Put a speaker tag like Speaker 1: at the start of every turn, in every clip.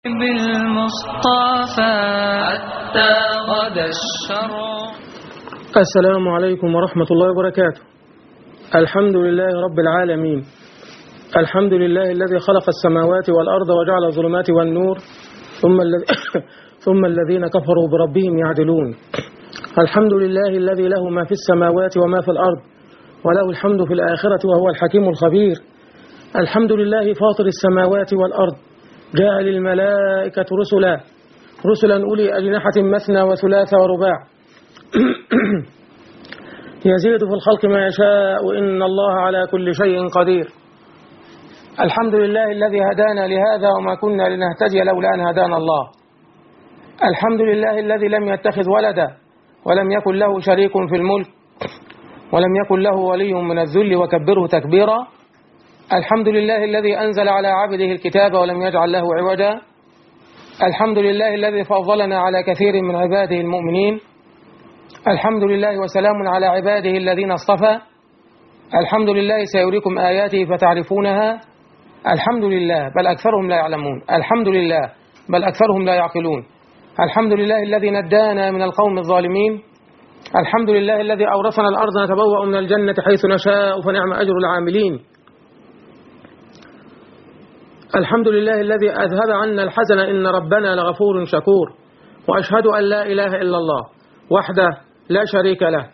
Speaker 1: بالمصطفى حتى غدا الشرع
Speaker 2: السلام عليكم ورحمة الله وبركاته الحمد لله رب العالمين الحمد لله الذي خلق السماوات والأرض وجعل الظلمات والنور ثم, الذي ثم الذين كفروا بربهم يعدلون الحمد لله الذي له ما في السماوات وما في الأرض وله الحمد في الآخرة وهو الحكيم الخبير الحمد لله فاطر السماوات والأرض جاء للملائكة رسلا رسلا أولي أجنحة مثنى وثلاث ورباع يزيد في الخلق ما يشاء إن الله على كل شيء قدير الحمد لله الذي هدانا لهذا وما كنا لنهتدي لولا أن هدانا الله الحمد لله الذي لم يتخذ ولدا ولم يكن له شريك في الملك ولم يكن له ولي من الذل وكبره تكبيرا الحمد لله الذي أنزل على عبده الكتاب ولم يجعل له عوجا الحمد لله الذي فضلنا على كثير من عباده المؤمنين الحمد لله وسلام على عباده الذين اصطفى الحمد لله سيريكم آياته فتعرفونها الحمد لله بل أكثرهم لا يعلمون الحمد لله بل أكثرهم لا يعقلون الحمد لله الذي ندانا من القوم الظالمين الحمد لله الذي أورثنا الأرض نتبوأ من الجنة حيث نشاء فنعم أجر العاملين الحمد لله الذي أذهب عنا الحزن إن ربنا لغفور شكور وأشهد أن لا إله إلا الله وحده لا شريك له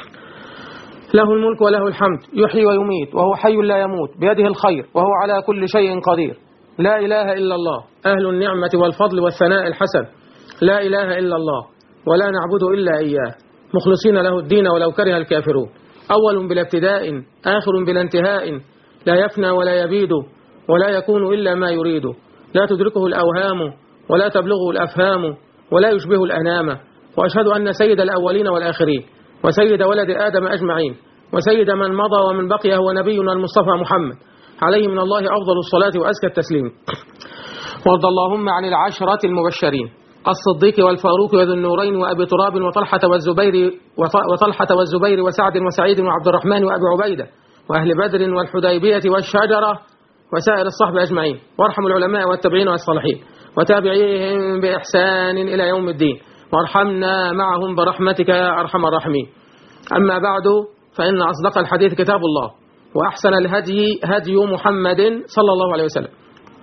Speaker 2: له الملك وله الحمد يحيي ويميت وهو حي لا يموت بيده الخير وهو على كل شيء قدير لا إله إلا الله أهل النعمة والفضل والثناء الحسن لا إله إلا الله ولا نعبد إلا إياه مخلصين له الدين ولو كره الكافرون أول بلا ابتداء آخر بلا انتهاء لا يفنى ولا يبيد ولا يكون إلا ما يريد لا تدركه الأوهام ولا تبلغه الأفهام ولا يشبه الأنام وأشهد أن سيد الأولين والآخرين وسيد ولد آدم أجمعين وسيد من مضى ومن بقي هو نبينا المصطفى محمد عليه من الله أفضل الصلاة وأزكى التسليم وارض اللهم عن العشرة المبشرين الصديق والفاروق وذو النورين وأبي تراب وطلحة والزبير وطلحة والزبير وسعد وسعيد وعبد الرحمن وأبي عبيدة وأهل بدر والحديبية والشجرة وسائر الصحب أجمعين وارحم العلماء والتابعين والصالحين وتابعيهم بإحسان إلى يوم الدين وارحمنا معهم برحمتك يا أرحم الراحمين أما بعد فإن أصدق الحديث كتاب الله وأحسن الهدي هدي محمد صلى الله عليه وسلم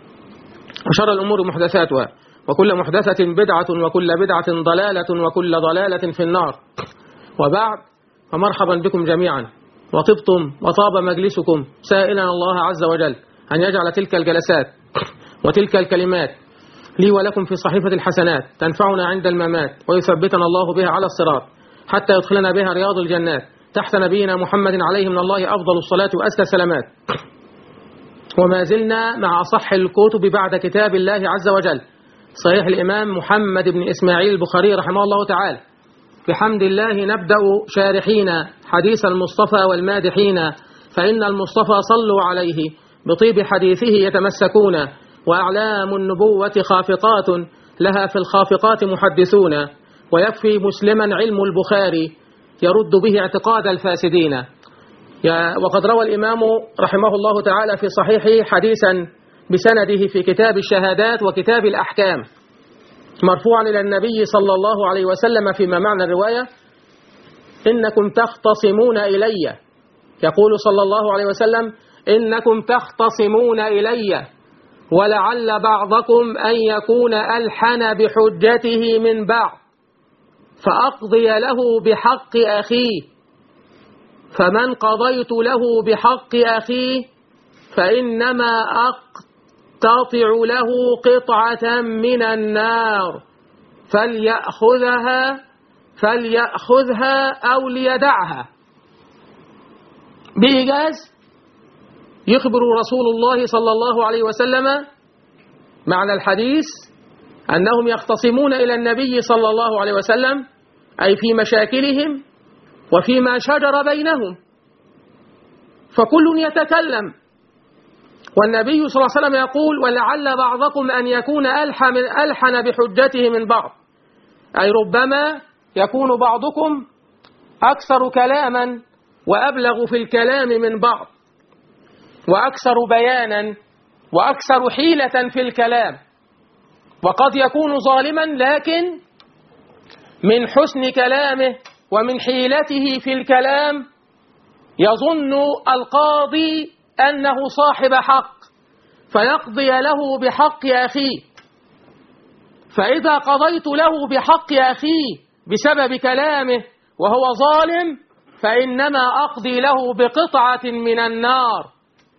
Speaker 2: وشر الأمور محدثاتها وكل محدثة بدعة وكل بدعة ضلالة وكل ضلالة في النار وبعد فمرحبا بكم جميعا وطبتم وطاب مجلسكم سائلا الله عز وجل أن يجعل تلك الجلسات وتلك الكلمات لي ولكم في صحيفة الحسنات تنفعنا عند الممات ويثبتنا الله بها على الصراط حتى يدخلنا بها رياض الجنات تحت نبينا محمد عليه من الله أفضل الصلاة وأزكى السلامات وما زلنا مع أصح الكتب بعد كتاب الله عز وجل صحيح الإمام محمد بن إسماعيل البخاري رحمه الله تعالى بحمد الله نبدأ شارحين حديث المصطفى والمادحين فإن المصطفى صلوا عليه بطيب حديثه يتمسكون وأعلام النبوة خافقات لها في الخافقات محدثون ويكفي مسلما علم البخاري يرد به اعتقاد الفاسدين وقد روى الإمام رحمه الله تعالى في صحيحه حديثا بسنده في كتاب الشهادات وكتاب الأحكام مرفوعا إلى النبي صلى الله عليه وسلم فيما معنى الرواية إنكم تختصمون إلي يقول صلى الله عليه وسلم إنكم تختصمون إلي ولعل بعضكم أن يكون ألحن بحجته من بعض فأقضي له بحق أخيه فمن قضيت له بحق أخيه فإنما أقتطع له قطعة من النار فليأخذها فليأخذها أو ليدعها بإيجاز يخبر رسول الله صلى الله عليه وسلم معنى الحديث أنهم يختصمون إلى النبي صلى الله عليه وسلم أي في مشاكلهم وفيما شجر بينهم فكل يتكلم والنبي صلى الله عليه وسلم يقول ولعل بعضكم أن يكون ألحن, ألحن بحجته من بعض أي ربما يكون بعضكم أكثر كلاما وأبلغ في الكلام من بعض وأكثر بيانا وأكثر حيلة في الكلام وقد يكون ظالما لكن من حسن كلامه ومن حيلته في الكلام يظن القاضي أنه صاحب حق فيقضي له بحق أخيه فإذا قضيت له بحق أخيه بسبب كلامه وهو ظالم فإنما أقضي له بقطعة من النار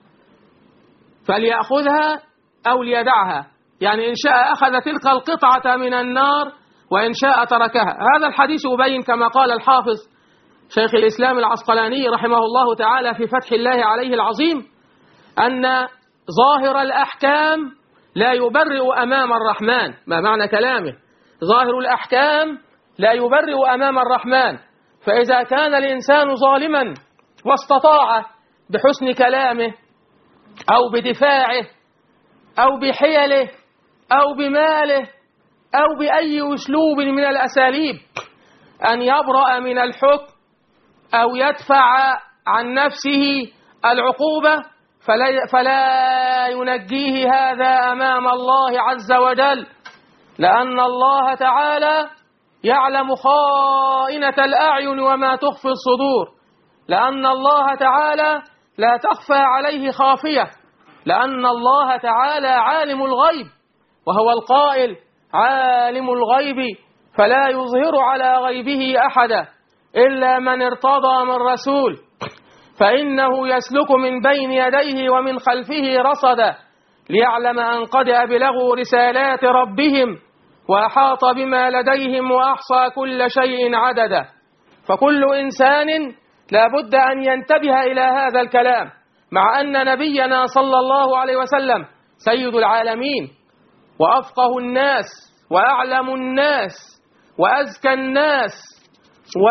Speaker 2: فليأخذها أو ليدعها يعني إن شاء أخذ تلك القطعة من النار وإن شاء تركها هذا الحديث يبين كما قال الحافظ شيخ الإسلام العسقلاني رحمه الله تعالى في فتح الله عليه العظيم أن ظاهر الأحكام لا يبرئ أمام الرحمن ما معنى كلامه ظاهر الأحكام لا يبرئ أمام الرحمن فإذا كان الإنسان ظالما واستطاع بحسن كلامه أو بدفاعه أو بحيله أو بماله أو بأي أسلوب من الأساليب أن يبرأ من الحكم أو يدفع عن نفسه العقوبة فلا, فلا ينجيه هذا أمام الله عز وجل لأن الله تعالى يعلم خائنة الأعين وما تخفي الصدور لأن الله تعالى لا تخفى عليه خافية لأن الله تعالى عالم الغيب وهو القائل عالم الغيب فلا يظهر على غيبه أحدا إلا من ارتضى من رسول فإنه يسلك من بين يديه ومن خلفه رصدا ليعلم أن قد أبلغوا رسالات ربهم وأحاط بما لديهم وأحصى كل شيء عددا فكل إنسان لا بد أن ينتبه إلى هذا الكلام مع أن نبينا صلى الله عليه وسلم سيد العالمين وأفقه الناس وأعلم الناس وأزكى الناس و...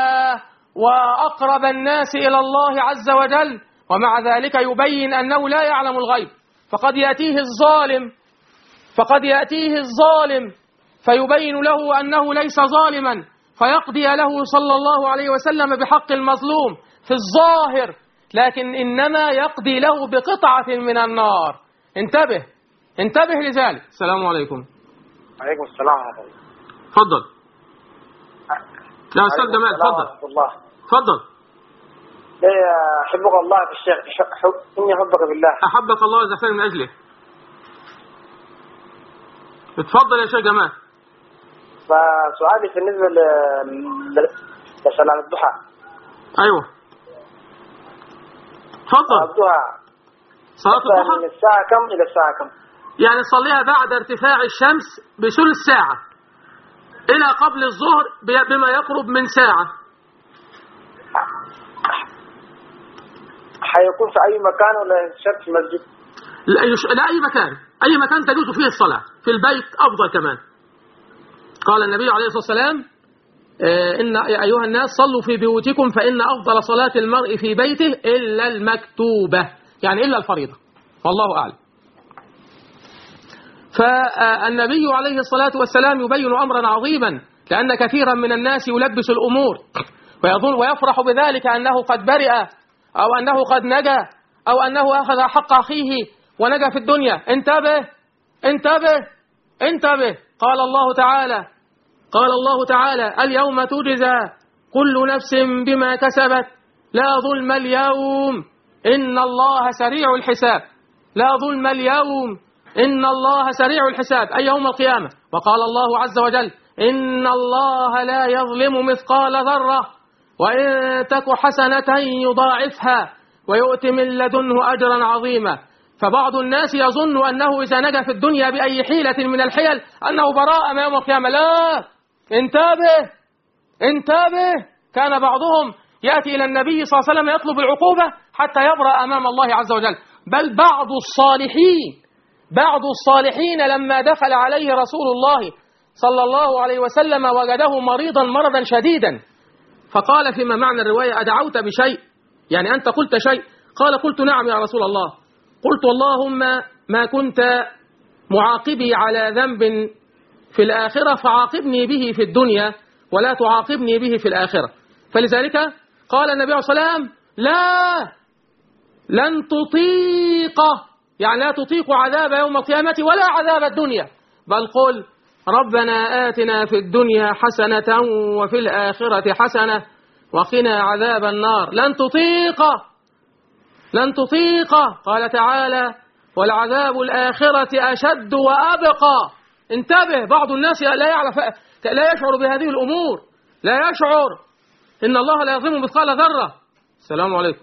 Speaker 2: وأقرب الناس إلى الله عز وجل ومع ذلك يبين أنه لا يعلم الغيب فقد يأتيه الظالم فقد يأتيه الظالم فيبين له أنه ليس ظالما فيقضي له صلى الله عليه وسلم بحق المظلوم في الظاهر لكن إنما يقضي له بقطعة من النار انتبه انتبه لذلك السلام عليكم
Speaker 3: عليكم السلام ورحمة الله
Speaker 2: تفضل يا أستاذ
Speaker 3: عليكم
Speaker 2: جمال
Speaker 3: السلام
Speaker 2: تفضل
Speaker 3: ورحمة الله
Speaker 2: تفضل
Speaker 3: ليه أحبك الله في الشيخ ح- حب إني أحبك بالله
Speaker 2: أحبك الله وزحفان من أجله اتفضل يا شيخ جمال
Speaker 3: فسؤالي بالنسبة ل... ل... لصلاة الضحى
Speaker 2: أيوه اتفضل
Speaker 3: الضحى
Speaker 2: صلاة
Speaker 3: من
Speaker 2: الضحى
Speaker 3: الساعة كم إلى الساعة كم؟
Speaker 2: يعني تصليها بعد ارتفاع الشمس بثلث ساعة إلى قبل الظهر ب- بما يقرب من ساعة
Speaker 3: حيكون في أي مكان ولا شرط في المسجد؟
Speaker 2: لا, يش... لا أي مكان أي مكان تجوز فيه الصلاة في البيت أفضل كمان قال النبي عليه الصلاة والسلام آه، إن يا أيها الناس صلوا في بيوتكم فإن أفضل صلاة المرء في بيته إلا المكتوبة يعني إلا الفريضة والله أعلم فالنبي عليه الصلاة والسلام يبين أمرا عظيما لأن كثيرا من الناس يلبس الأمور ويظن ويفرح بذلك أنه قد برئ أو أنه قد نجا أو أنه أخذ حق أخيه ونجا في الدنيا انتبه انتبه انتبه قال الله تعالى قال الله تعالى اليوم تجزى كل نفس بما كسبت لا ظلم اليوم إن الله سريع الحساب لا ظلم اليوم إن الله سريع الحساب أي يوم القيامة وقال الله عز وجل إن الله لا يظلم مثقال ذرة وإن تك حسنة يضاعفها ويؤت من لدنه أجرا عظيما فبعض الناس يظن أنه إذا نجا في الدنيا بأي حيلة من الحيل أنه براء ما يوم القيامة لا انتبه انتبه كان بعضهم يأتي إلى النبي صلى الله عليه وسلم يطلب العقوبة حتى يبرأ أمام الله عز وجل بل بعض الصالحين بعض الصالحين لما دخل عليه رسول الله صلى الله عليه وسلم وجده مريضا مرضا شديدا فقال فيما معنى الرواية أدعوت بشيء يعني أنت قلت شيء قال قلت نعم يا رسول الله قلت اللهم ما كنت معاقبي على ذنب في الآخرة فعاقبني به في الدنيا ولا تعاقبني به في الآخرة فلذلك قال النبي عليه الصلاة والسلام لا لن تطيق يعني لا تطيق عذاب يوم القيامة ولا عذاب الدنيا بل قل ربنا آتنا في الدنيا حسنة وفي الآخرة حسنة وقنا عذاب النار لن تطيق لن تطيق قال تعالى والعذاب الآخرة أشد وأبقى انتبه بعض الناس لا يعرف لا يشعر بهذه الأمور لا يشعر إن الله لا يظلم مثقال ذرة السلام عليكم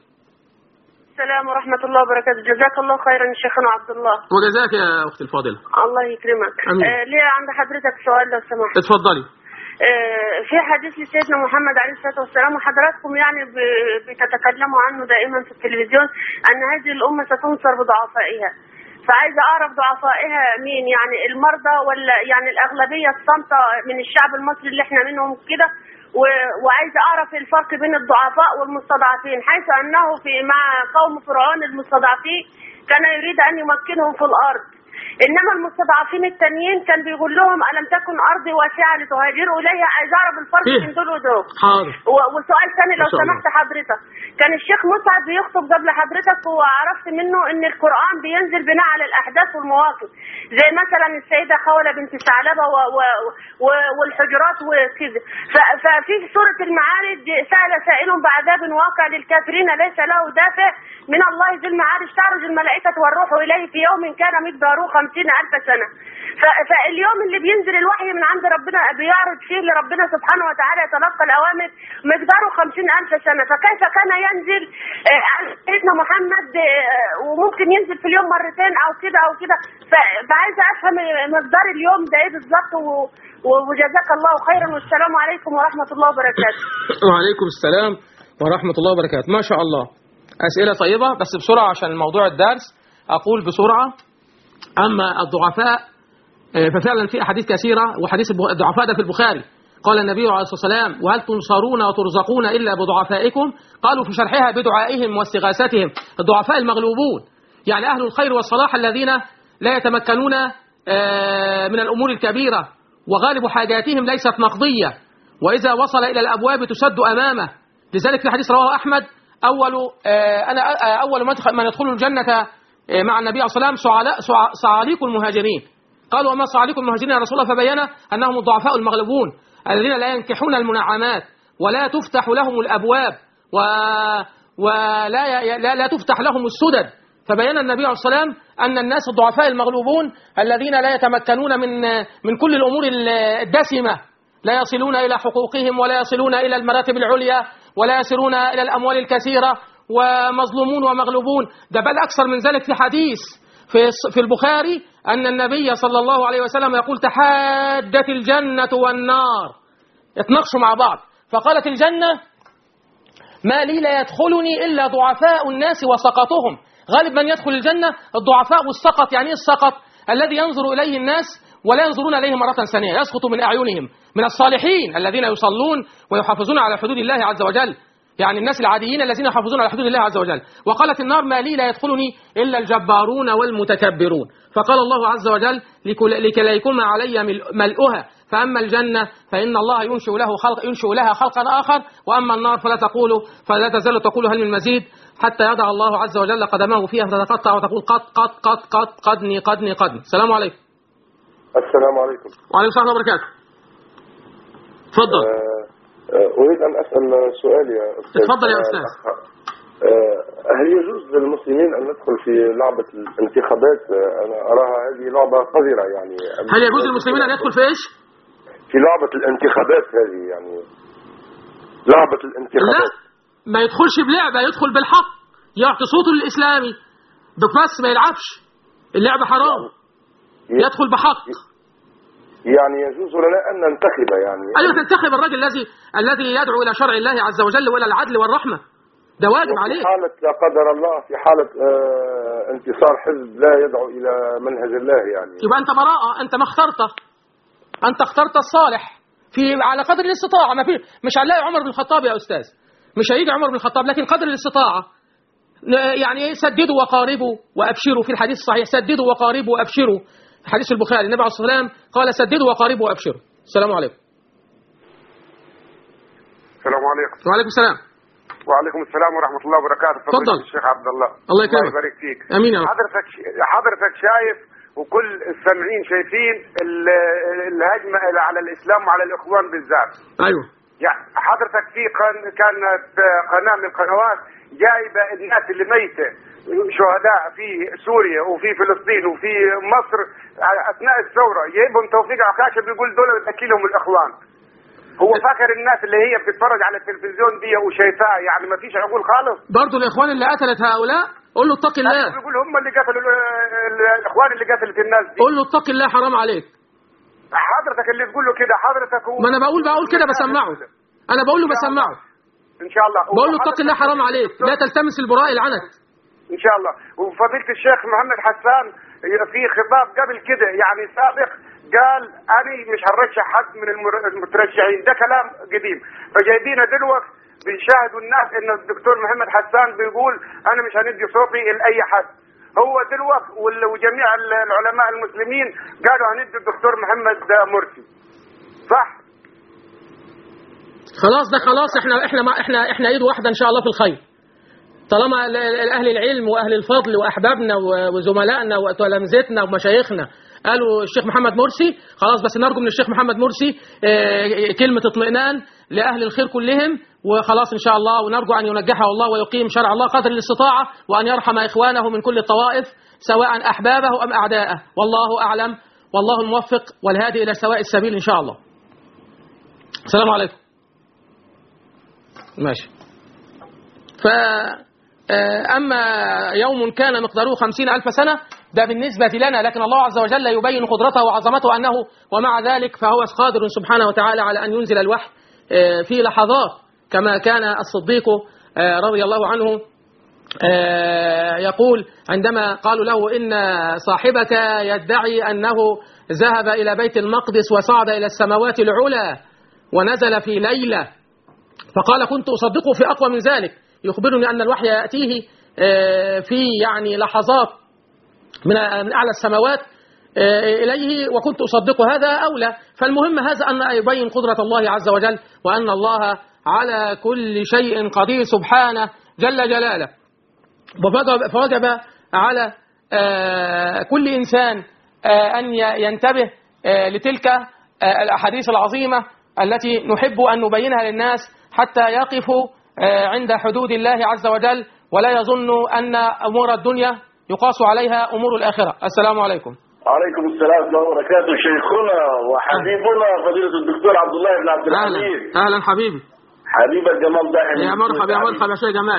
Speaker 4: السلام ورحمة الله وبركاته جزاك الله خيرا شيخنا عبد الله
Speaker 2: وجزاك يا أختي الفاضلة
Speaker 4: الله يكرمك
Speaker 2: أمين.
Speaker 4: آه ليه عند حضرتك سؤال لو سمحت
Speaker 2: اتفضلي
Speaker 4: آه في حديث لسيدنا محمد عليه الصلاة والسلام وحضراتكم يعني ب- بتتكلموا عنه دائما في التلفزيون أن هذه الأمة ستنصر بضعفائها فعايزة أعرف ضعفائها مين يعني المرضى ولا يعني الأغلبية الصامتة من الشعب المصري اللي احنا منهم كده و- وعايزة أعرف الفرق بين الضعفاء والمستضعفين حيث أنه في مع قوم فرعون المستضعفين كان يريد أن يمكنهم في الأرض إنما المستضعفين التانيين كان بيقول لهم ألم تكن أرضي واسعة لتهاجروا إليها عايز أعرف الفرق
Speaker 2: إيه؟
Speaker 4: بين دول ودول
Speaker 2: حاضر
Speaker 4: و- وسؤال ثاني لو
Speaker 2: ما شاء الله.
Speaker 4: سمحت حضرتك كان الشيخ مسعد بيخطب قبل حضرتك وعرفت منه ان القرآن بينزل بناء على الأحداث والمواقف زي مثلا السيدة خولة بنت ثعلبة و... و... و... والحجرات وكذا ف... ففي سورة المعارج سأل سائل بعذاب واقع للكافرين ليس له دافع من الله ذي المعارج تعرج الملائكة والروح إليه في يوم كان مقداره خمسين ألف سنة ف... فاليوم اللي بينزل الوحي من عند ربنا بيعرض فيه لربنا سبحانه وتعالى يتلقى الأوامر مقداره خمسين ألف سنة فكيف كان ينزل آه، على سيدنا محمد آه، وممكن ينزل في اليوم مرتين أو كده أو كده ف- فعايزة أفهم مقدار اليوم ده إيه بالظبط و- و- وجزاك الله خيرا والسلام عليكم ورحمة الله وبركاته
Speaker 2: وعليكم السلام ورحمة الله وبركاته ما شاء الله أسئلة طيبة بس بسرعة عشان موضوع الدرس أقول بسرعة أما الضعفاء آه، ففعلا في أحاديث كثيرة وحديث الب- الضعفاء ده في البخاري قال النبي عليه الصلاة والسلام وهل تنصرون وترزقون إلا بضعفائكم قالوا في شرحها بدعائهم واستغاثتهم الضعفاء المغلوبون يعني أهل الخير والصلاح الذين لا يتمكنون آه، من الأمور الكبيرة وغالب حاجاتهم ليست مقضية وإذا وصل إلى الأبواب تسد أمامه لذلك في حديث رواه أحمد أول آه، أنا آه، أول من يدخل- من يدخل الجنة آه، مع النبي عليه الصلاة والسلام صعلاء- صع- صعاليق المهاجرين قالوا وما صعاليق المهاجرين يا رسول الله فبين أنهم الضعفاء المغلوبون الذين لا ينكحون المنعمات ولا تفتح لهم الأبواب و ولا ي- لا, لا تفتح لهم السدد فبين النبي عليه الصلاة والسلام أن الناس الضعفاء المغلوبون الذين لا يتمكنون من من كل الأمور الدسمة لا يصلون إلى حقوقهم ولا يصلون إلى المراتب العليا ولا يصلون إلى الأموال الكثيرة ومظلومون ومغلوبون ده بل أكثر من ذلك في حديث في في البخاري أن النبي صلى الله عليه وسلم يقول تحادت الجنة والنار يتناقشوا مع بعض فقالت الجنة ما لي لا يدخلني إلا ضعفاء الناس وسقطهم غالب من يدخل الجنة الضعفاء والسقط يعني إيه السقط الذي ينظر إليه الناس ولا ينظرون إليه مرة ثانية يسقط من أعينهم من الصالحين الذين يصلون ويحافظون على حدود الله عز وجل يعني الناس العاديين الذين يحافظون على حدود الله عز وجل وقالت النار ما لي لا يدخلني إلا الجبارون والمتكبرون فقال الله عز وجل لكل- لكي لا يكون علي مل- ملؤها فأما الجنة فإن الله ينشئ له خلق ينشئ لها خلقا آخر وأما النار فلا تقول فلا تزال تقول هل من مزيد حتى يضع الله عز وجل قدمه فيها فتتقطع وتقول قد قد قد قد قدني قدني قدني السلام عليكم
Speaker 5: السلام عليكم
Speaker 2: وعليكم السلام ورحمة الله وبركاته تفضل
Speaker 5: آه، آه، أريد أن أسأل سؤال يا أستاذ
Speaker 2: اتفضل يا
Speaker 5: آه،
Speaker 2: أستاذ.
Speaker 5: آه، هل يجوز للمسلمين أن ندخل في لعبة الانتخابات آه، أنا أراها هذه لعبة قذرة يعني
Speaker 2: هل يجوز للمسلمين أن يدخل في إيش؟
Speaker 5: في لعبة الانتخابات هذه يعني لعبة
Speaker 2: لا
Speaker 5: الانتخابات
Speaker 2: ما يدخلش بلعبة يدخل بالحق يعطي صوته للإسلامي بس ما يلعبش اللعبة حرام يدخل بحق
Speaker 5: يعني يجوز لنا أن ننتخب يعني
Speaker 2: أيوة تنتخب الرجل الذي الذي يدعو إلى شرع الله عز وجل وإلى العدل والرحمة ده واجب
Speaker 5: في
Speaker 2: عليك
Speaker 5: حالة لا قدر الله في حالة آه، انتصار حزب لا يدعو إلى منهج الله يعني
Speaker 2: يبقى أنت براءة أنت ما اخترته أنت اخترت الصالح في على قدر الاستطاعة ما في مش هنلاقي عمر بن الخطاب يا أستاذ مش هيجي عمر بن الخطاب لكن قدر الاستطاعة ن- يعني إيه؟ سددوا وقاربوا وأبشروا في الحديث الصحيح سددوا وقاربوا وأبشروا حديث البخاري النبي عليه الصلاة والسلام قال سددوا وقاربوا وأبشروا السلام عليكم
Speaker 5: السلام عليكم
Speaker 2: وعليكم السلام
Speaker 5: وعليكم السلام ورحمة الله وبركاته
Speaker 2: تفضل.
Speaker 5: الشيخ عبد الله
Speaker 2: الله يكرمك.
Speaker 5: الله يبارك فيك
Speaker 2: امين يا رب
Speaker 5: حضرتك حضرتك شايف
Speaker 6: وكل السامعين شايفين ال- الهجمه على الاسلام وعلى الاخوان بالذات
Speaker 2: ايوه
Speaker 6: يعني حضرتك في قن- كانت قناه من القنوات جايبه الناس اللي ميته شهداء في سوريا وفي فلسطين وفي مصر اثناء الثوره جايبهم توفيق عكاشه بيقول دول اكلهم الاخوان هو فاكر الناس اللي هي بتتفرج على التلفزيون دي وشايفاها يعني ما فيش عقول خالص
Speaker 2: برضه الاخوان اللي قتلت هؤلاء قول له اتق الله
Speaker 6: بيقول هم اللي قتلوا ال- الاخوان اللي قتلت الناس دي
Speaker 2: قول له اتق الله حرام عليك
Speaker 6: حضرتك اللي تقول له كده حضرتك هو
Speaker 2: ما انا بقول بقول كده بسمعه انا بقول له بسمعه
Speaker 6: ان شاء الله
Speaker 2: بقول له اتق الله حرام عليك لا تلتمس البراء العنت
Speaker 6: ان شاء الله وفضيله الشيخ محمد حسان في خطاب قبل كده يعني سابق قال انا مش هرشح حد من المر- المترشحين ده كلام قديم فجايبينه دلوقتي بيشاهدوا الناس ان الدكتور محمد حسان بيقول انا مش هندي صوتي لاي حد هو دلوقتي وال- وجميع ال- العلماء المسلمين قالوا هندي الدكتور محمد مرسي صح
Speaker 2: خلاص ده خلاص احنا احنا ما احنا احنا ايد واحده ان شاء الله في الخير طالما ال- ال- اهل العلم واهل الفضل واحبابنا و- وزملائنا وتلامذتنا ومشايخنا قالوا الشيخ محمد مرسي خلاص بس نرجو من الشيخ محمد مرسي آه، كلمه اطمئنان لاهل الخير كلهم وخلاص ان شاء الله ونرجو ان ينجحه الله ويقيم شرع الله قدر الاستطاعه وان يرحم اخوانه من كل الطوائف سواء احبابه ام اعداءه والله اعلم والله الموفق والهادي الى سواء السبيل ان شاء الله السلام عليكم ماشي ف آه، أما يوم كان مقداره خمسين ألف سنة ده بالنسبة لنا لكن الله عز وجل يبين قدرته وعظمته أنه ومع ذلك فهو قادر سبحانه وتعالى على أن ينزل الوحي آه، في لحظات كما كان الصديق آه، رضي الله عنه آه، يقول عندما قالوا له إن صاحبك يدعي أنه ذهب إلى بيت المقدس وصعد إلى السماوات العلى ونزل في ليلة فقال كنت أصدقه في أقوى من ذلك يخبرني أن الوحي يأتيه آه، في يعني لحظات من من أعلى السماوات آه، إليه وكنت أصدق هذا أولى فالمهم هذا أن يبين قدرة الله عز وجل وأن الله على كل شيء قدير سبحانه جل جلاله وفوجب- فوجب على آه، كل إنسان آه، أن ي- ينتبه آه، لتلك آه، الأحاديث العظيمة التي نحب أن نبينها للناس حتى يقفوا آه، عند حدود الله عز وجل ولا يظنوا أن أمور الدنيا يقاس عليها أمور الآخرة السلام عليكم
Speaker 7: عليكم السلام ورحمة الله وبركاته شيخنا وحبيبنا فضيلة الدكتور عبد الله بن عبد
Speaker 2: أهلا
Speaker 7: الحميد
Speaker 2: أهلا حبيبي
Speaker 7: حبيبك جمال ضاحي
Speaker 2: يا مرحبا يا مرحبا يا شيخ جمال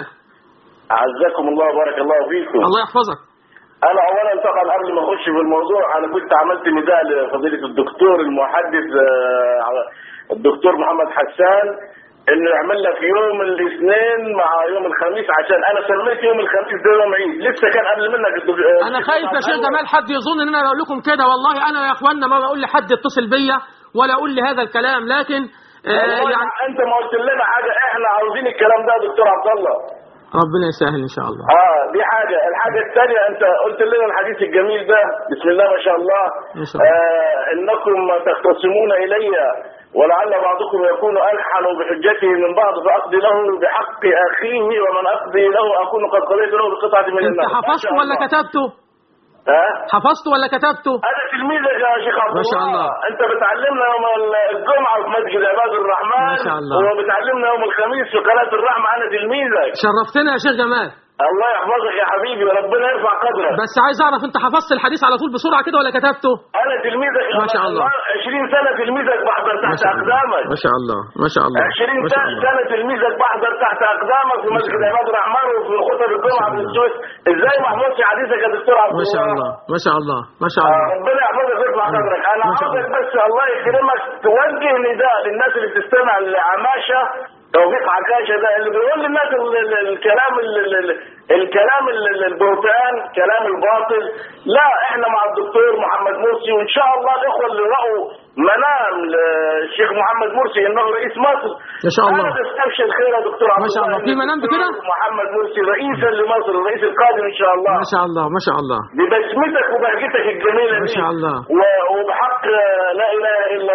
Speaker 7: أعزكم الله وبارك الله فيكم
Speaker 2: الله يحفظك
Speaker 7: أنا أولا طبعا قبل ما أخش في الموضوع أنا كنت عملت نداء لفضيلة الدكتور المحدث آه، الدكتور محمد حسان إنه يعمل لك يوم الاثنين مع يوم الخميس عشان أنا سميت يوم الخميس ده يوم عيد لسه كان قبل منك الدك-
Speaker 2: انا خايف يا شيخ جمال حد يظن ان انا بقول لكم كده والله انا يا اخوانا ما بقول لحد اتصل بيا ولا اقول لي هذا الكلام لكن آه
Speaker 7: والله
Speaker 2: يعني
Speaker 7: انت ما قلت لنا حاجه احنا عاوزين الكلام ده يا دكتور عبد الله
Speaker 2: ربنا يسهل ان شاء الله
Speaker 7: اه دي حاجه الحاجه الثانيه انت قلت لنا الحديث الجميل ده بسم الله ما شاء الله
Speaker 2: ما شاء الله.
Speaker 7: آه انكم تختصمون الي ولعل بعضكم يكون الحن بحجته من بعض فاقضي له بحق اخيه ومن اقضي له اكون قد قضيت له بقطعه من
Speaker 2: انت
Speaker 7: النار ما
Speaker 2: حفظت
Speaker 7: شاء
Speaker 2: ولا
Speaker 7: الله.
Speaker 2: كتبته
Speaker 7: ها
Speaker 2: حفظت ولا كتبته
Speaker 7: انا تلميذك يا شيخ عبد
Speaker 2: ما شاء الله.
Speaker 7: انت بتعلمنا يوم الجمعه في مسجد عباد الرحمن
Speaker 2: ما شاء الله.
Speaker 7: وبتعلمنا يوم الخميس في قناه الرحمه انا تلميذك
Speaker 2: شرفتنا يا شيخ جمال
Speaker 7: الله يحفظك يا حبيبي ربنا يرفع قدرك
Speaker 2: بس عايز اعرف انت حفظت الحديث على طول بسرعه كده ولا كتبته
Speaker 7: انا تلميذك
Speaker 2: ما شاء الله.
Speaker 7: 20 سنه تلميذك بحضر
Speaker 2: ما
Speaker 7: تحت
Speaker 2: شاء الله
Speaker 7: اقدامك
Speaker 2: ما شاء الله ما شاء الله
Speaker 7: 20
Speaker 2: ما شاء الله
Speaker 7: سنه تلميذك بحضر تحت اقدامك في مسجد عباد الرحمن وفي خطب الجمعه في السويس ازاي ما حفظتش حديثك يا دكتور عبد
Speaker 2: ما شاء الله ما شاء الله ما شاء
Speaker 7: آه،
Speaker 2: الله
Speaker 7: ربنا يحفظك ويرفع قدرك انا
Speaker 2: ما شاء
Speaker 7: عاوزك بس الله يكرمك توجه نداء للناس اللي بتستمع لعماشه توفيق عكاشه ده اللي بيقول للناس ال- ال- الكلام ال- ال- ال- الكلام ال- ال- البهتان كلام الباطل لا احنا مع الدكتور محمد مرسي وان شاء الله الاخوه اللي راوا منام للشيخ محمد مرسي انه رئيس مصر
Speaker 2: إن شاء الله.
Speaker 7: انا بستبشر خير يا دكتور عبد
Speaker 2: ما شاء الله.
Speaker 7: إن
Speaker 2: في منام بكده؟
Speaker 7: الدكتور محمد مرسي رئيسا لمصر الرئيس القادم ان شاء الله
Speaker 2: ما شاء الله ما شاء الله
Speaker 7: ببسمتك وبهجتك الجميلة
Speaker 2: ما
Speaker 7: دي
Speaker 2: شاء الله.
Speaker 7: و- وبحق لا إله إلا الله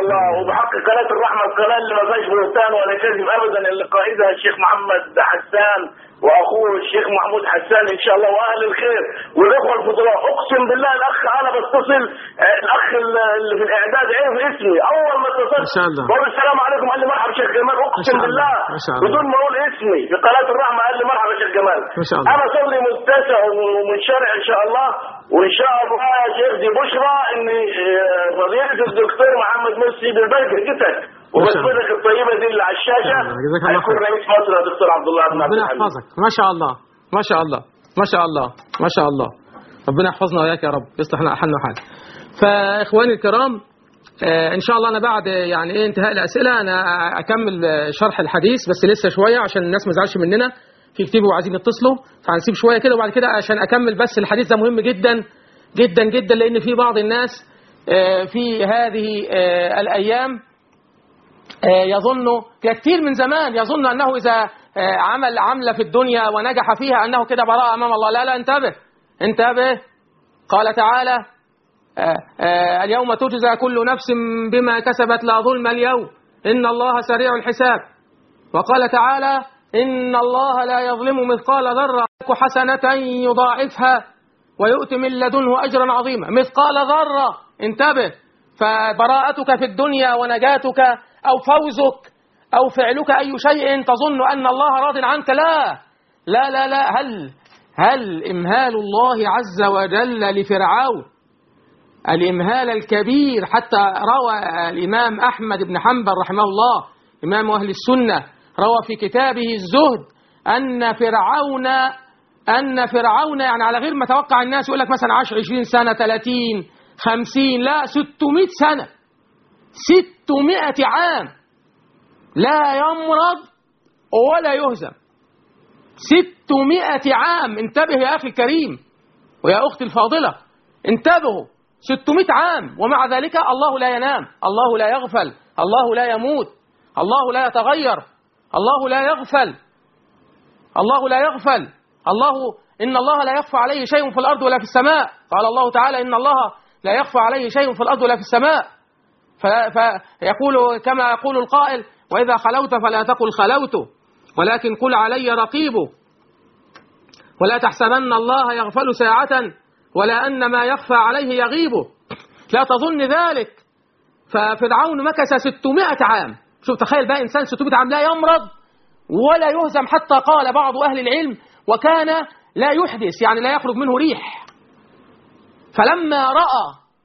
Speaker 7: الله وبحق قناه الرحمه القناه اللي ما فيهاش بهتان ولا كذب ابدا اللي قائدها الشيخ محمد حسان واخوه الشيخ محمود حسان ان شاء الله واهل الخير والاخوه الفضلاء اقسم بالله الاخ انا بتصل آه، الاخ اللي في الاعداد عرف اسمي اول ما اتصلت
Speaker 2: ما شاء الله.
Speaker 7: بقول السلام عليكم قال لي مرحبا شيخ جمال
Speaker 2: ما
Speaker 7: اقسم
Speaker 2: شاء الله.
Speaker 7: بالله
Speaker 2: ما شاء الله.
Speaker 7: بدون ما اقول اسمي في قناه الرحمه قال لي مرحبا شيخ جمال
Speaker 2: ما شاء الله.
Speaker 7: انا صلي متسع ومنشرع ان شاء الله وان شاء الله يا شيخ دي بشرى ان آه، فضيله الدكتور محمد مرسي بالبركه جتك وبسمتك الطيبه دي اللي على الشاشه
Speaker 2: ما شاء الله. جزاك الله
Speaker 7: هيكون
Speaker 2: خير.
Speaker 7: رئيس مصر يا دكتور عبد الله بن عبد
Speaker 2: ربنا
Speaker 7: الحميد
Speaker 2: يحفظك ما شاء الله ما شاء الله ما شاء الله ما شاء الله ربنا يحفظنا وياك يا رب يصلح لنا حالنا وحال فاخواني الكرام آه، ان شاء الله انا بعد يعني ايه انتهاء الاسئله انا اكمل آه، شرح الحديث بس لسه شويه عشان الناس ما تزعلش مننا في كتير وعايزين يتصلوا فهنسيب شويه كده وبعد كده عشان اكمل بس الحديث ده مهم جدا جدا جدا لان في بعض الناس آه، في هذه آه، الايام آه، يظن كتير من زمان يظن انه اذا آه، عمل عمله في الدنيا ونجح فيها انه كده براءه امام الله لا لا انتبه انتبه قال تعالى آه، آه، اليوم تجزى كل نفس بما كسبت لا ظلم اليوم ان الله سريع الحساب وقال تعالى ان الله لا يظلم مثقال ذره حسنه يضاعفها ويؤتي من لدنه اجرا عظيما مثقال ذره انتبه فبراءتك في الدنيا ونجاتك او فوزك او فعلك اي شيء تظن ان الله راض عنك لا لا لا لا هل هل امهال الله عز وجل لفرعون الامهال الكبير حتى روى الامام احمد بن حنبل رحمه الله امام اهل السنه روى في كتابه الزهد ان فرعون ان فرعون يعني على غير ما توقع الناس يقول لك مثلا 10 20 سنه 30 50 لا 600 سنه 600 عام لا يمرض ولا يهزم 600 عام انتبه يا أخي الكريم ويا أختي الفاضلة انتبهوا 600 عام ومع ذلك الله لا ينام الله لا يغفل الله لا يموت الله لا يتغير الله لا يغفل الله لا يغفل الله إن الله لا يخفى عليه شيء في الأرض ولا في السماء قال الله تعالى إن الله لا يخفى عليه شيء في الأرض ولا في السماء ف- فيقول كما يقول القائل وإذا خلوت فلا تقل خلوت ولكن قل علي رقيب ولا تحسبن الله يغفل ساعة ولا أن ما يخفى عليه يغيب لا تظن ذلك ففرعون مكث 600 عام شوف تخيل بقى إنسان 600 عام لا يمرض ولا يهزم حتى قال بعض أهل العلم وكان لا يحدث يعني لا يخرج منه ريح فلما رأى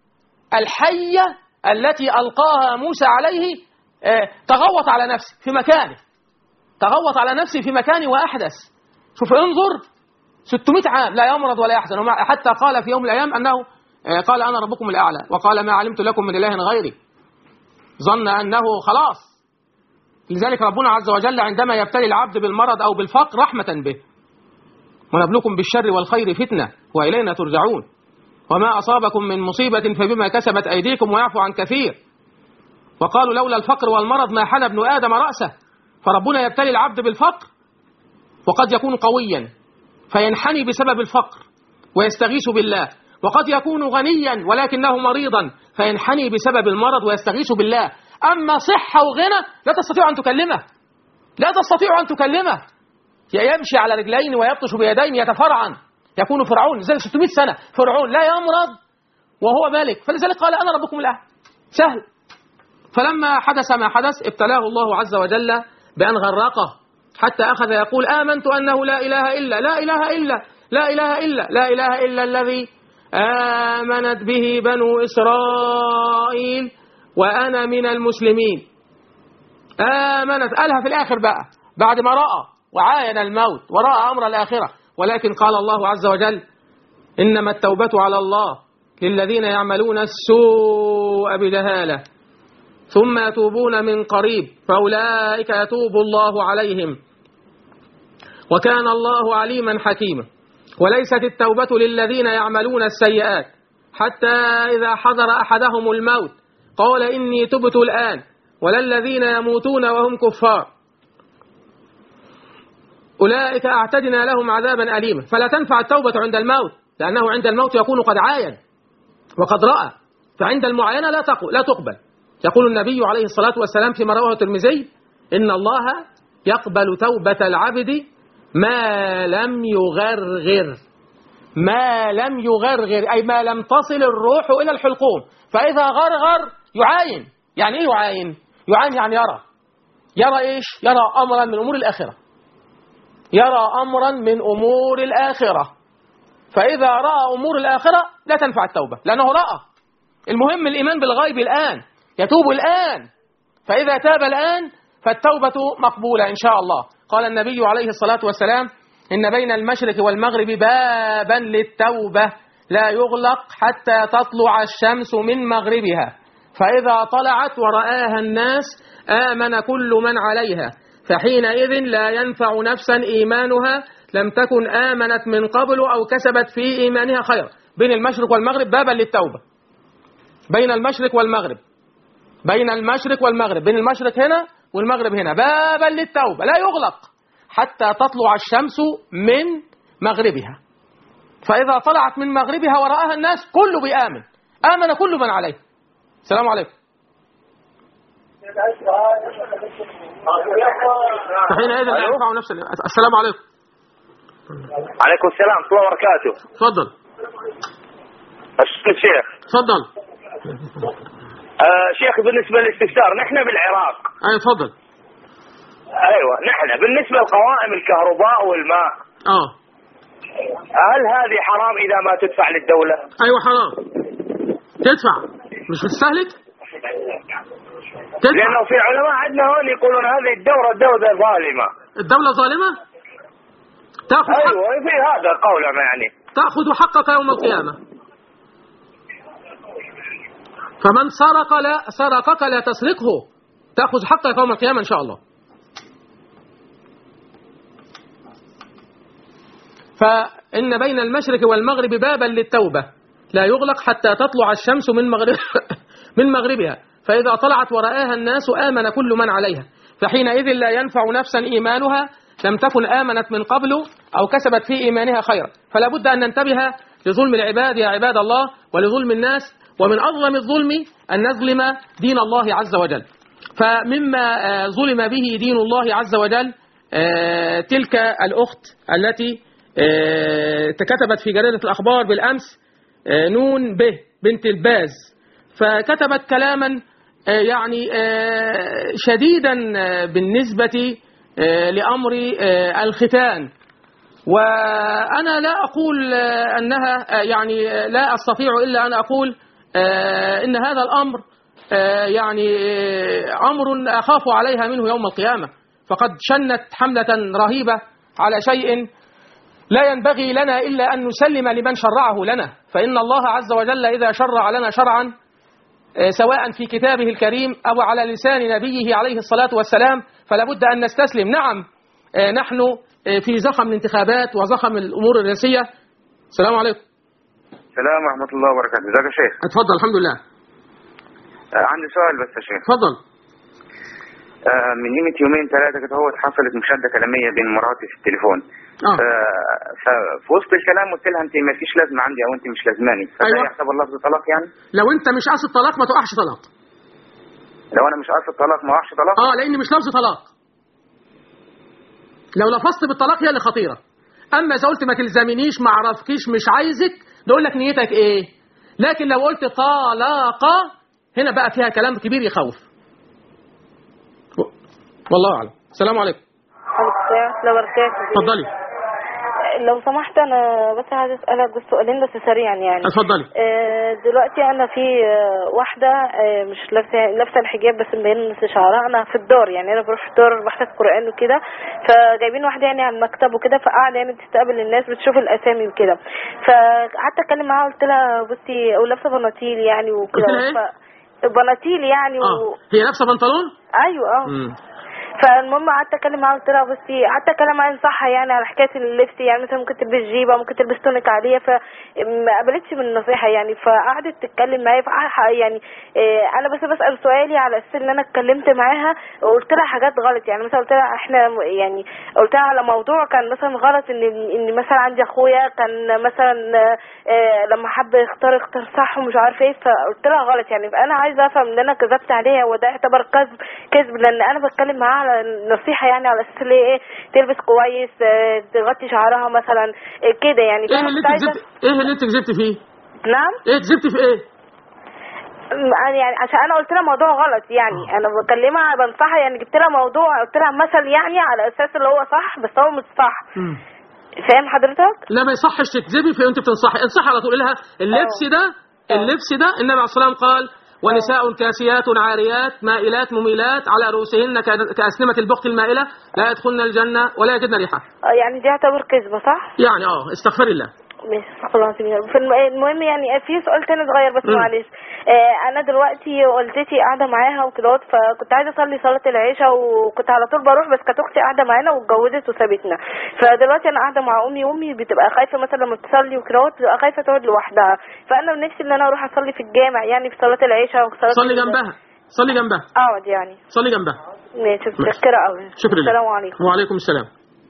Speaker 2: الحية التي ألقاها موسى عليه آه، تغوط على نفسه في مكانه تغوط على نفسه في مكانه وأحدث شوف انظر 600 عام لا يمرض ولا يحزن ومع- حتى قال في يوم من الأيام أنه آه، قال أنا ربكم الأعلى وقال ما علمت لكم من إله غيري ظن أنه خلاص لذلك ربنا عز وجل عندما يبتلي العبد بالمرض أو بالفقر رحمة به ونبلوكم بالشر والخير فتنة وإلينا ترجعون وما أصابكم من مصيبة فبما كسبت أيديكم ويعفو عن كثير وقالوا لولا الفقر والمرض ما حنى ابن آدم رأسه فربنا يبتلي العبد بالفقر وقد يكون قويا فينحني بسبب الفقر ويستغيث بالله وقد يكون غنيا ولكنه مريضا فينحني بسبب المرض ويستغيث بالله أما صحة وغنى لا تستطيع أن تكلمه لا تستطيع أن تكلمه يمشي على رجلين ويبطش بيدين يتفرعن يكون فرعون زي 600 سنة فرعون لا يمرض وهو ملك فلذلك قال أنا ربكم الأعلى سهل فلما حدث ما حدث ابتلاه الله عز وجل بأن غرقه حتى أخذ يقول آمنت أنه لا إله إلا لا إله إلا لا إله إلا لا إله إلا الذي آمنت به بنو إسرائيل وأنا من المسلمين آمنت قالها في الآخر بقى بعد ما رأى وعاين الموت ورأى أمر الآخرة ولكن قال الله عز وجل إنما التوبة على الله للذين يعملون السوء بجهالة ثم يتوبون من قريب فأولئك يتوب الله عليهم وكان الله عليما حكيما وليست التوبة للذين يعملون السيئات حتى إذا حضر أحدهم الموت قال إني تبت الآن ولا الذين يموتون وهم كفار أولئك أعتدنا لهم عذابا أليما فلا تنفع التوبة عند الموت لأنه عند الموت يكون قد عاين وقد رأى فعند المعاينة لا تقو لا تقبل يقول النبي عليه الصلاة والسلام فيما رواه الترمذي إن الله يقبل توبة العبد ما لم يغرغر ما لم يغرغر أي ما لم تصل الروح إلى الحلقوم فإذا غرغر يعاين يعني إيه يعاين يعاين يعني يرى يرى إيش يرى أمرا من أمور الآخرة يرى أمرا من أمور الآخرة فإذا رأى أمور الآخرة لا تنفع التوبة لأنه رأى المهم الإيمان بالغيب الآن يتوب الآن فإذا تاب الآن فالتوبة مقبولة إن شاء الله قال النبي عليه الصلاة والسلام إن بين المشرق والمغرب بابا للتوبة لا يغلق حتى تطلع الشمس من مغربها فإذا طلعت ورآها الناس آمن كل من عليها فحينئذ لا ينفع نفسا إيمانها لم تكن آمنت من قبل أو كسبت في إيمانها خيرا بين المشرق والمغرب بابا للتوبة بين المشرق والمغرب بين المشرق والمغرب بين المشرق هنا والمغرب هنا بابا للتوبة لا يغلق حتى تطلع الشمس من مغربها فإذا طلعت من مغربها ورآها الناس كله بيآمن آمن كل من عليه السلام عليكم فحينئذ لا ينفع نفسا السلام عليكم
Speaker 7: عليكم السلام ورحمة الله وبركاته
Speaker 2: تفضل
Speaker 7: الشيخ
Speaker 2: تفضل
Speaker 7: آه شيخ بالنسبة للاستفسار نحن بالعراق
Speaker 2: ايوه تفضل
Speaker 7: ايوه نحن بالنسبة لقوائم الكهرباء والماء
Speaker 2: اه
Speaker 7: هل هذه حرام اذا ما تدفع للدولة؟
Speaker 2: ايوه حرام تدفع مش بتستهلك تدفع
Speaker 7: لانه في علماء عندنا هون يقولون هذه الدورة دولة ظالمة
Speaker 2: الدولة ظالمة تأخذ حق
Speaker 7: ايوه في هذا قولنا يعني
Speaker 2: تأخذ حقك يوم القيامة فمن سرق لا سرقك لا تسرقه تأخذ حقك يوم القيامة إن شاء الله فإن بين المشرق والمغرب بابا للتوبة لا يغلق حتى تطلع الشمس من مغرب من مغربها فإذا طلعت ورآها الناس آمن كل من عليها فحينئذ لا ينفع نفسا إيمانها لم تكن آمنت من قبل أو كسبت في إيمانها خيرا فلا بد أن ننتبه لظلم العباد يا عباد الله ولظلم الناس ومن أظلم الظلم أن نظلم دين الله عز وجل فمما آه، ظلم به دين الله عز وجل آه، تلك الأخت التي آه، كتبت في جريدة الأخبار بالأمس آه، نون به بنت الباز فكتبت كلاما آه، يعني آه، شديدا آه، بالنسبة آه، لأمر آه، الختان وأنا لا أقول آه، أنها آه، يعني آه، لا أستطيع إلا أن أقول آه، إن هذا الأمر آه، يعني آه، أمر أخاف عليها منه يوم القيامة فقد شنت حملة رهيبة على شيء لا ينبغي لنا إلا أن نسلم لمن شرعه لنا فإن الله عز وجل إذا شرع لنا شرعا آه، سواء في كتابه الكريم أو على لسان نبيه عليه الصلاة والسلام فلا بد أن نستسلم نعم آه، نحن آه، في زخم الانتخابات وزخم الأمور الرئاسية السلام عليكم
Speaker 7: السلام ورحمة الله وبركاته ازيك يا شيخ
Speaker 2: اتفضل الحمد لله
Speaker 7: آه عندي سؤال بس يا شيخ
Speaker 2: اتفضل
Speaker 7: آه من قيمة يومين ثلاثة كده هو حصلت مشادة كلامية بين مراتي في التليفون
Speaker 2: آه.
Speaker 7: آه ففي وسط الكلام قلت لها انت ما فيش لازمة عندي او انت مش لازماني فده
Speaker 2: أيوة.
Speaker 7: يعتبر لفظ طلاق يعني
Speaker 2: لو أنت مش قاصد طلاق ما تقعش طلاق
Speaker 7: لو انا مش قاصد طلاق ما وقعش طلاق
Speaker 2: اه لان مش لفظ طلاق لو لفظت بالطلاق هي اللي خطيره اما اذا قلت ما تلزمنيش ما اعرفكيش مش عايزك نقول لك نيتك ايه لكن لو قلت طلاق هنا بقى فيها كلام كبير يخوف و- والله اعلم السلام عليكم
Speaker 8: لو بركاته
Speaker 2: اتفضلي
Speaker 8: لو سمحت انا بس عايزه اسالك بس سؤالين بس سريعا يعني
Speaker 2: اتفضلي
Speaker 8: آه، دلوقتي انا في آه، واحده آه، مش لابسه لابسه الحجاب بس مبين نص شعرها انا في الدار يعني انا بروح الدار بحفظ قران وكده فجايبين واحده يعني على المكتب وكده فقاعده يعني بتستقبل الناس بتشوف الاسامي وكده فقعدت اتكلم معاها قلت لها بصي ولابسه بناطيل يعني وكده
Speaker 2: قلت لها إيه؟
Speaker 8: ف- بناطيل يعني و...
Speaker 2: اه هي لابسه بنطلون
Speaker 8: ايوه اه
Speaker 2: مم.
Speaker 8: فالمهم قعدت اتكلم معاها قلت لها بصي قعدت اتكلم معاها انصحها يعني على حكايه اللبس يعني مثلا ممكن تلبس جيبه ممكن تلبس تونيك عاديه فما قبلتش من النصيحه يعني فقعدت تتكلم معايا فح- يعني إيه، انا بس بسال سؤالي على اساس ان انا اتكلمت معاها وقلت لها حاجات غلط يعني مثلا قلت لها احنا م- يعني قلت لها على موضوع كان مثلا غلط ان ان مثلا عندي اخويا كان مثلا آه، لما حب يختار اختار صح ومش عارفه ايه فقلت لها غلط يعني فانا عايزه افهم ان انا كذبت عليها وده يعتبر كذب كذب لان انا بتكلم معاها على النصيحه يعني على اساس اللي هي ايه تلبس كويس آه، تغطي شعرها مثلا آه، كده يعني
Speaker 2: ايه
Speaker 8: فأنا
Speaker 2: اللي
Speaker 8: كنت
Speaker 2: انت
Speaker 8: عايزة-
Speaker 2: كذبت ايه اللي انت كذبت فيه
Speaker 8: نعم
Speaker 2: ايه كذبت في ايه
Speaker 8: م- يعني عشان انا قلت لها موضوع غلط يعني انا بكلمها بنصحها يعني جبت لها موضوع قلت لها مثل يعني على اساس اللي هو صح بس هو مش صح فاهم حضرتك
Speaker 2: لا ما يصحش تكذبي في انت بتنصحي انصحي على طول لها اللبس ده اللبس ده النبي عليه الصلاه والسلام قال ونساء كاسيات عاريات مائلات مميلات على رؤوسهن كا- كأسنمة البخت المائلة لا يدخلن الجنة ولا يجدن ريحها
Speaker 8: آه، يعني دي يعتبر كذبه صح
Speaker 2: يعني اه استغفر الله
Speaker 8: ماشي استغفر الله العظيم يا رب. في الم- المهم يعني في سؤال تاني صغير بس
Speaker 2: مم.
Speaker 8: معلش آه انا دلوقتي والدتي قاعده معاها وكده فكنت عايزه اصلي صلاه العشاء وكنت على طول بروح بس كانت اختي قاعده معانا واتجوزت وسابتنا فدلوقتي انا قاعده مع امي امي بتبقى خايفه مثلا لما بتصلي وكده بتبقى خايفه تقعد لوحدها فانا نفسي ان انا اروح اصلي في الجامع يعني في صلاه العشاء وصلاه
Speaker 2: صلي
Speaker 8: ال-
Speaker 2: جنبها صلي جنبها
Speaker 8: اقعد يعني
Speaker 2: صلي جنبها
Speaker 8: ماشي متشكره قوي
Speaker 2: شكرا لله
Speaker 8: السلام عليكم
Speaker 2: وعليكم السلام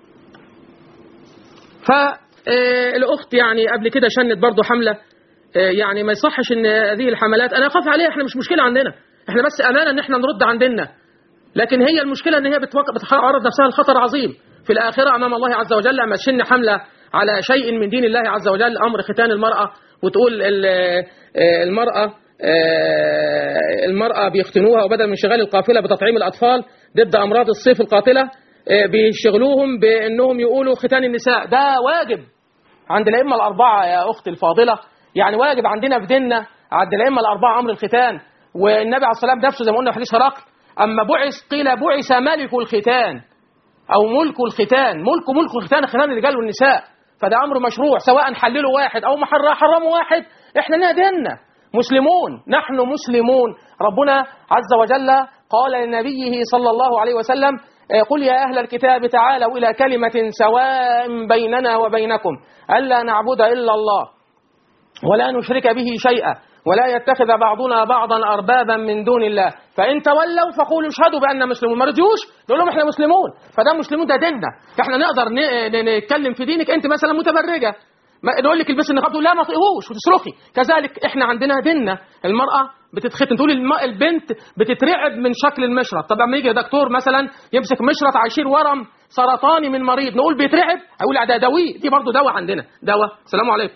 Speaker 2: فالأخت يعني قبل كده شنت برضو حملة آه، يعني ما يصحش ان هذه الحملات انا اخاف عليها احنا مش مشكلة عندنا احنا بس امانة ان احنا نرد عن ديننا لكن هي المشكلة ان هي بتوق- بتعرض نفسها لخطر عظيم في الآخرة أمام الله عز وجل لما تشن حملة على شيء من دين الله عز وجل أمر ختان المرأة وتقول ال- آه، المرأة آه، المرأة بيختنوها وبدل من شغال القافلة بتطعيم الأطفال ضد أمراض الصيف القاتلة آه، بيشغلوهم بأنهم يقولوا ختان النساء ده واجب عند الأئمة الأربعة يا أختي الفاضلة يعني واجب عندنا في ديننا عند الأئمة الأربعة أمر الختان والنبي عليه الصلاة والسلام نفسه زي ما قلنا في حديث هرقل أما بعث قيل بعث ملك الختان أو ملك الختان ملك ملك الختان ختان الرجال والنساء فده أمر مشروع سواء حللوا واحد أو ما حر- حرموا واحد إحنا لنا ديننا مسلمون نحن مسلمون ربنا عز وجل قال لنبيه صلى الله عليه وسلم آه، قل يا أهل الكتاب تعالوا إلى كلمة سواء بيننا وبينكم ألا نعبد إلا الله ولا نشرك به شيئا ولا يتخذ بعضنا بعضا اربابا من دون الله فان تولوا فقولوا اشهدوا بان مسلمون ما رضيوش نقول لهم احنا مسلمون فده مسلمون ده ديننا احنا نقدر ن- ن- نتكلم في دينك انت مثلا متبرجه ما- نقول لك البسي النقاب تقول لا ما تطيقوش وتصرخي كذلك احنا عندنا ديننا المراه بتتختن تقول الم- البنت بتترعب من شكل المشرط طب لما يجي دكتور مثلا يمسك مشرط عشير ورم سرطاني من مريض نقول بيترعب اقول ده دواء دي برضه دواء عندنا دواء السلام عليكم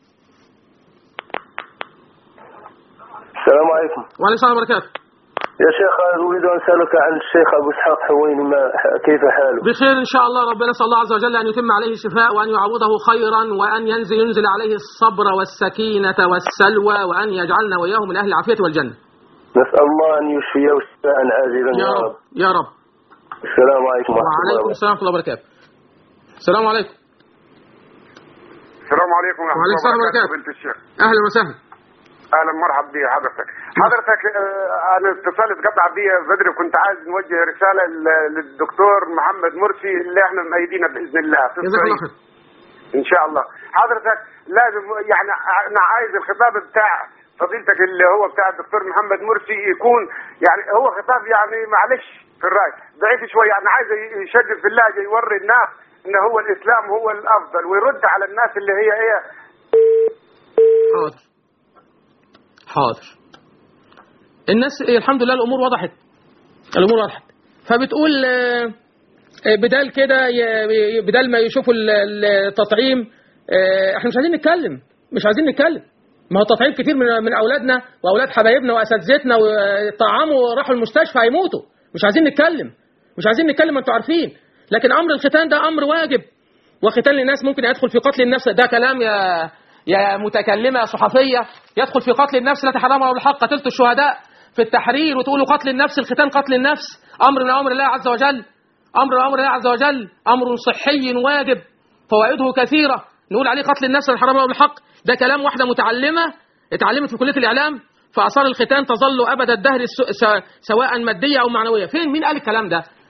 Speaker 7: السلام عليكم
Speaker 2: وعليكم السلام وبركاته
Speaker 7: يا شيخ أريد أن أسألك عن الشيخ أبو إسحاق حويني ما كيف حاله
Speaker 2: بخير ان شاء الله ربنا نسال الله عز وجل ان يتم عليه الشفاء وان يعوضه خيرا وان ينزل ينزل عليه الصبر والسكينه والسلوى وان يجعلنا واياه من اهل العافيه والجنه
Speaker 7: نسأل الله أن يشفيه شفاء عاجلا
Speaker 2: يا رب يا رب
Speaker 7: السلام عليكم ورحمة الله
Speaker 2: وعليكم السلام ورحمه الله وبركاته السلام عليكم
Speaker 6: السلام عليكم ورحمه
Speaker 2: وعليكم السلام
Speaker 6: الله
Speaker 2: وبركاته.
Speaker 6: وبركاته بنت الشيخ
Speaker 2: اهلا وسهلا
Speaker 6: اهلا مرحبا بي حضرتك حضرتك آه، انا اتصلت قبل بي بدري وكنت عايز نوجه رساله ل- للدكتور محمد مرسي اللي احنا مأيدينه باذن الله في
Speaker 2: جزاك الله
Speaker 6: الصعيد.
Speaker 2: خير
Speaker 6: ان شاء الله حضرتك لازم يعني انا عايز الخطاب بتاع فضيلتك اللي هو بتاع الدكتور محمد مرسي يكون يعني هو خطاب يعني معلش في الراي ضعيف شويه يعني عايز يشدد في اللهجه يوري الناس ان هو الاسلام هو الافضل ويرد على الناس اللي هي ايه
Speaker 2: حاضر حاضر الناس إيه، الحمد لله الامور وضحت الامور وضحت فبتقول آه، آه، بدال كده ي- بدال ما يشوفوا ال- ال- التطعيم آه، احنا مش عايزين نتكلم مش عايزين نتكلم ما هو التطعيم كتير من من اولادنا واولاد حبايبنا واساتذتنا وطعموا وراحوا المستشفى هيموتوا مش عايزين نتكلم مش عايزين نتكلم ما انتوا عارفين لكن امر الختان ده امر واجب وختان الناس ممكن يدخل في قتل النفس ده كلام يا يا متكلمه صحفيه يدخل في قتل النفس لا تحرمه بالحق قتلت الشهداء في التحرير وتقولوا قتل النفس الختان قتل النفس امر من امر الله عز وجل امر من امر الله عز وجل امر صحي واجب فوائده كثيره نقول عليه قتل النفس لا تحرمه بالحق ده كلام واحده متعلمه اتعلمت في كليه الاعلام فاثار الختان تظل ابد الدهر الس- س- سواء ماديه او معنويه فين مين قال الكلام ده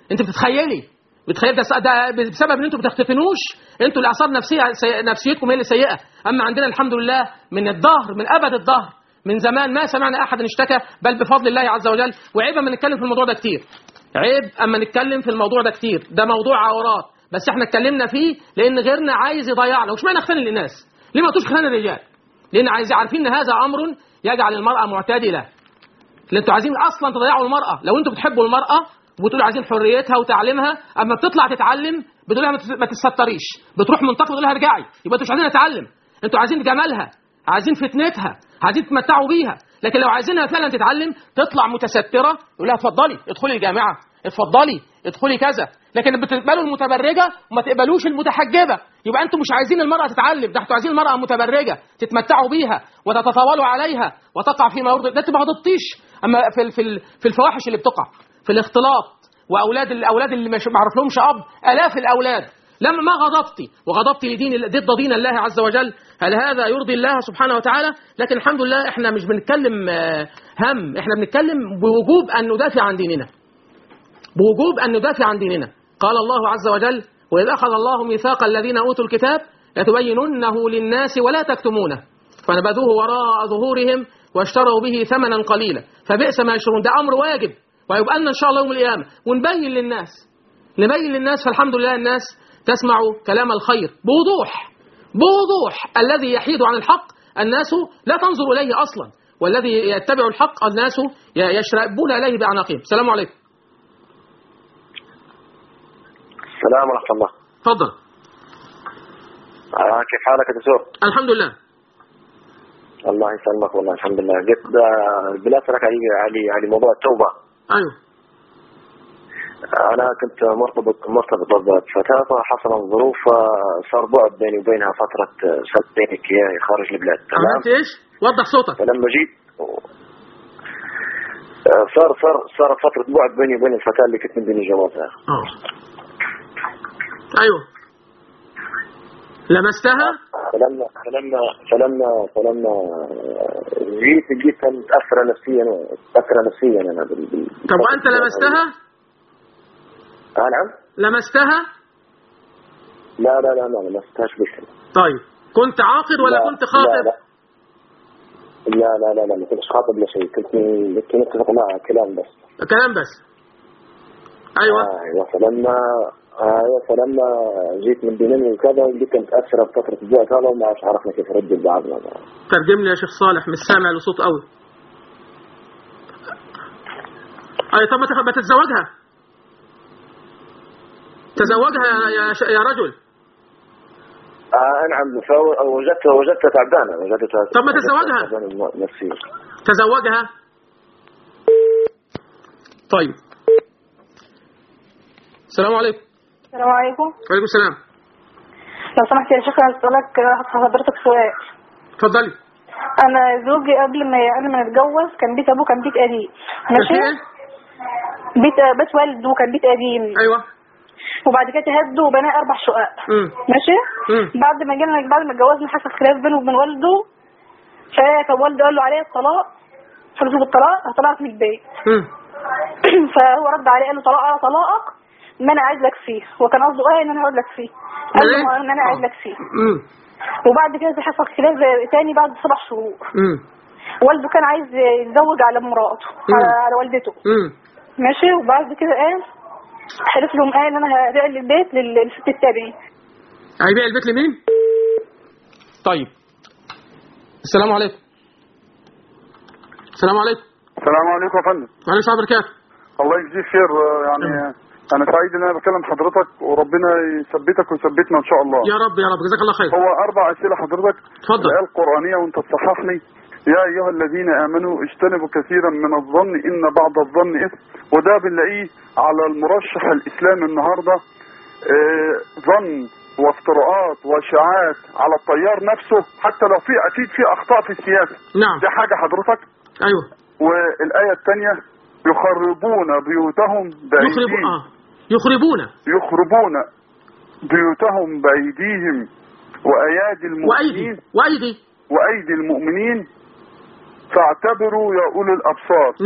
Speaker 2: انت بتتخيلي بتخيل ده ده بسبب ان انتوا بتختفنوش انتوا اللي اعصاب نفسيه سي... نفسيتكم هي اللي سيئه اما عندنا الحمد لله من الظهر من ابد الظهر من زمان ما سمعنا احد اشتكى بل بفضل الله عز وجل وعيب اما نتكلم في الموضوع ده كتير عيب اما نتكلم في الموضوع ده كتير ده موضوع عورات بس احنا اتكلمنا فيه لان غيرنا عايز يضيعنا وش معنى خلان الناس ليه ما تقولش خلان الرجال لان عايز عارفين ان هذا امر يجعل المراه معتدله اللي انتوا عايزين اصلا تضيعوا المراه لو انتوا بتحبوا المراه وبتقولوا عايزين حريتها وتعليمها اما بتطلع تتعلم بتقول لها ما تت- ما تتستريش بتروح منتقد تقول لها ارجعي يبقى انتوا مش عايزين نتعلم انتوا عايزين جمالها عايزين فتنتها عايزين تمتعوا بيها لكن لو عايزينها فعلا تتعلم تطلع متستره يقول لها اتفضلي ادخلي الجامعه اتفضلي ادخلي كذا لكن بتقبلوا المتبرجه وما تقبلوش المتحجبه يبقى انتم مش عايزين المراه تتعلم ده انتوا عايزين المراه متبرجه تتمتعوا بيها وتتطاولوا عليها وتقع فيما يرضي ده انت ما غضبتيش اما في ال- في ال- في الفواحش اللي بتقع في الاختلاط واولاد الاولاد اللي مش معرف لهمش اب الاف الاولاد لما ما غضبتي وغضبتي لدين ضد دين الله عز وجل هل هذا يرضي الله سبحانه وتعالى لكن الحمد لله احنا مش بنتكلم آه، هم احنا بنتكلم بوجوب ان ندافع عن ديننا بوجوب أن ندافع عن ديننا قال الله عز وجل وإذ أخذ الله ميثاق الذين أوتوا الكتاب لتبيننه للناس ولا تكتمونه فنبذوه وراء ظهورهم واشتروا به ثمنا قليلا فبئس ما يشترون ده أمر واجب ويبقى لنا إن شاء الله يوم القيامة ونبين للناس نبين للناس فالحمد لله الناس تسمع كلام الخير بوضوح بوضوح الذي يحيد عن الحق الناس لا تنظر إليه أصلا والذي يتبع الحق الناس يشربون إليه بأعناقهم السلام عليكم
Speaker 9: السلام ورحمة الله
Speaker 2: تفضل
Speaker 9: آه كيف حالك يا دكتور؟
Speaker 2: الحمد لله
Speaker 9: الله يسلمك والله الحمد لله قد آه، البلاد ترك علي علي علي موضوع التوبة
Speaker 2: ايوه
Speaker 9: آه، أنا كنت مرتبط مرتبط بفتاة فحصل الظروف آه، صار بعد بيني وبينها فترة آه، سنتين هيك خارج البلاد تمام؟
Speaker 2: عملت ايش؟ وضح صوتك
Speaker 9: فلما جيت آه، صار صار صار فترة بعد بيني وبين الفتاة اللي كنت مديني جوازها
Speaker 2: اه ايوه لمستها
Speaker 9: فلما فلما فلما فلما آه، جيت جيت كانت متأثرة نفسيا متأثرة نفسيا أنا بال بال-
Speaker 2: طب وانت لمستها
Speaker 9: آه نعم
Speaker 2: لمستها
Speaker 9: لا لا لا لا ما استهاش بشر
Speaker 2: طيب كنت عاقد ولا
Speaker 9: لا،
Speaker 2: كنت خاطب
Speaker 9: لا لا لا لا لا ما كنتش خاطب ولا شيء كنت كنت متفق معها كلام بس
Speaker 2: كلام بس ايوه
Speaker 9: آه ايوه فلما ايوه فلما جيت من دينين وكذا جيت متاثره بفتره البعد هذا وما عادش عرفنا كيف نرد بعضنا
Speaker 2: ترجم لي يا شيخ صالح مش سامع لصوت قوي اي طب ما تخ- ما تتزوجها تزوجها يا يا, ش- يا رجل
Speaker 9: آه نعم فوجدتها وجدتها تعبانه وجدتها
Speaker 2: طب ما تزوجها.
Speaker 9: تعبانة نفسيا
Speaker 2: تزوجها طيب السلام عليكم
Speaker 8: السلام عليكم
Speaker 2: وعليكم السلام
Speaker 8: لو سمحت يا شيخ هسألك حضرتك سؤال
Speaker 2: اتفضلي
Speaker 8: انا زوجي قبل ما قبل ما نتجوز كان بيت ابوه كان بيت قديم ماشي
Speaker 2: ماشي ايه
Speaker 8: بيت بيت والده كان بيت قديم
Speaker 2: ايوه
Speaker 8: وبعد كده تهدوا وبنى اربع شقق
Speaker 2: امم
Speaker 8: ماشي
Speaker 2: امم
Speaker 8: بعد ما جينا بعد ما اتجوزنا حصل خلاف بينه وبين والده فوالده قال له عليه الطلاق فلوسه بالطلاق هطلعك من البيت
Speaker 2: امم
Speaker 8: فهو رد عليه قال له طلاق اه طلاقك ما انا عايز لك فيه وكان قصده ايه ان انا هقول لك فيه قال له
Speaker 2: إيه؟
Speaker 8: ان انا عايز لك فيه
Speaker 2: امم
Speaker 8: وبعد كده حصل خلاف تاني بعد سبع شهور
Speaker 2: امم
Speaker 8: والده كان عايز يتزوج على مراته على, على والدته
Speaker 2: امم
Speaker 8: ماشي وبعد كده قال حلف لهم قال انا هبيع البيت لل- للست التابعين
Speaker 2: هيبيع البيت لمين؟ طيب السلام عليكم السلام عليكم
Speaker 6: السلام عليكم يا فندم
Speaker 2: وعليكم السلام وبركاته
Speaker 6: الله يجزيك خير آه، يعني انا سعيد ان انا بكلم حضرتك وربنا يثبتك ويثبتنا ان شاء الله
Speaker 2: يا رب يا رب جزاك الله خير
Speaker 6: هو اربع اسئله حضرتك
Speaker 2: اتفضل.
Speaker 6: الايه القرانيه وانت تصححني يا ايها الذين امنوا اجتنبوا كثيرا من الظن ان بعض الظن اثم وده بنلاقيه على المرشح الاسلامي النهارده آه، ظن وافتراءات واشاعات على التيار نفسه حتى لو في اكيد في اخطاء في السياسه
Speaker 2: نعم
Speaker 6: دي حاجه حضرتك
Speaker 2: ايوه
Speaker 6: والايه الثانيه يخربون بيوتهم
Speaker 2: يخرب
Speaker 6: بايديهم
Speaker 2: اه يخربون
Speaker 6: يخربون بيوتهم بايديهم وايادي
Speaker 2: وايدي
Speaker 6: المؤمنين
Speaker 2: وايدي
Speaker 6: وايدي المؤمنين فاعتبروا يا اولي الابصار
Speaker 2: نعم
Speaker 6: في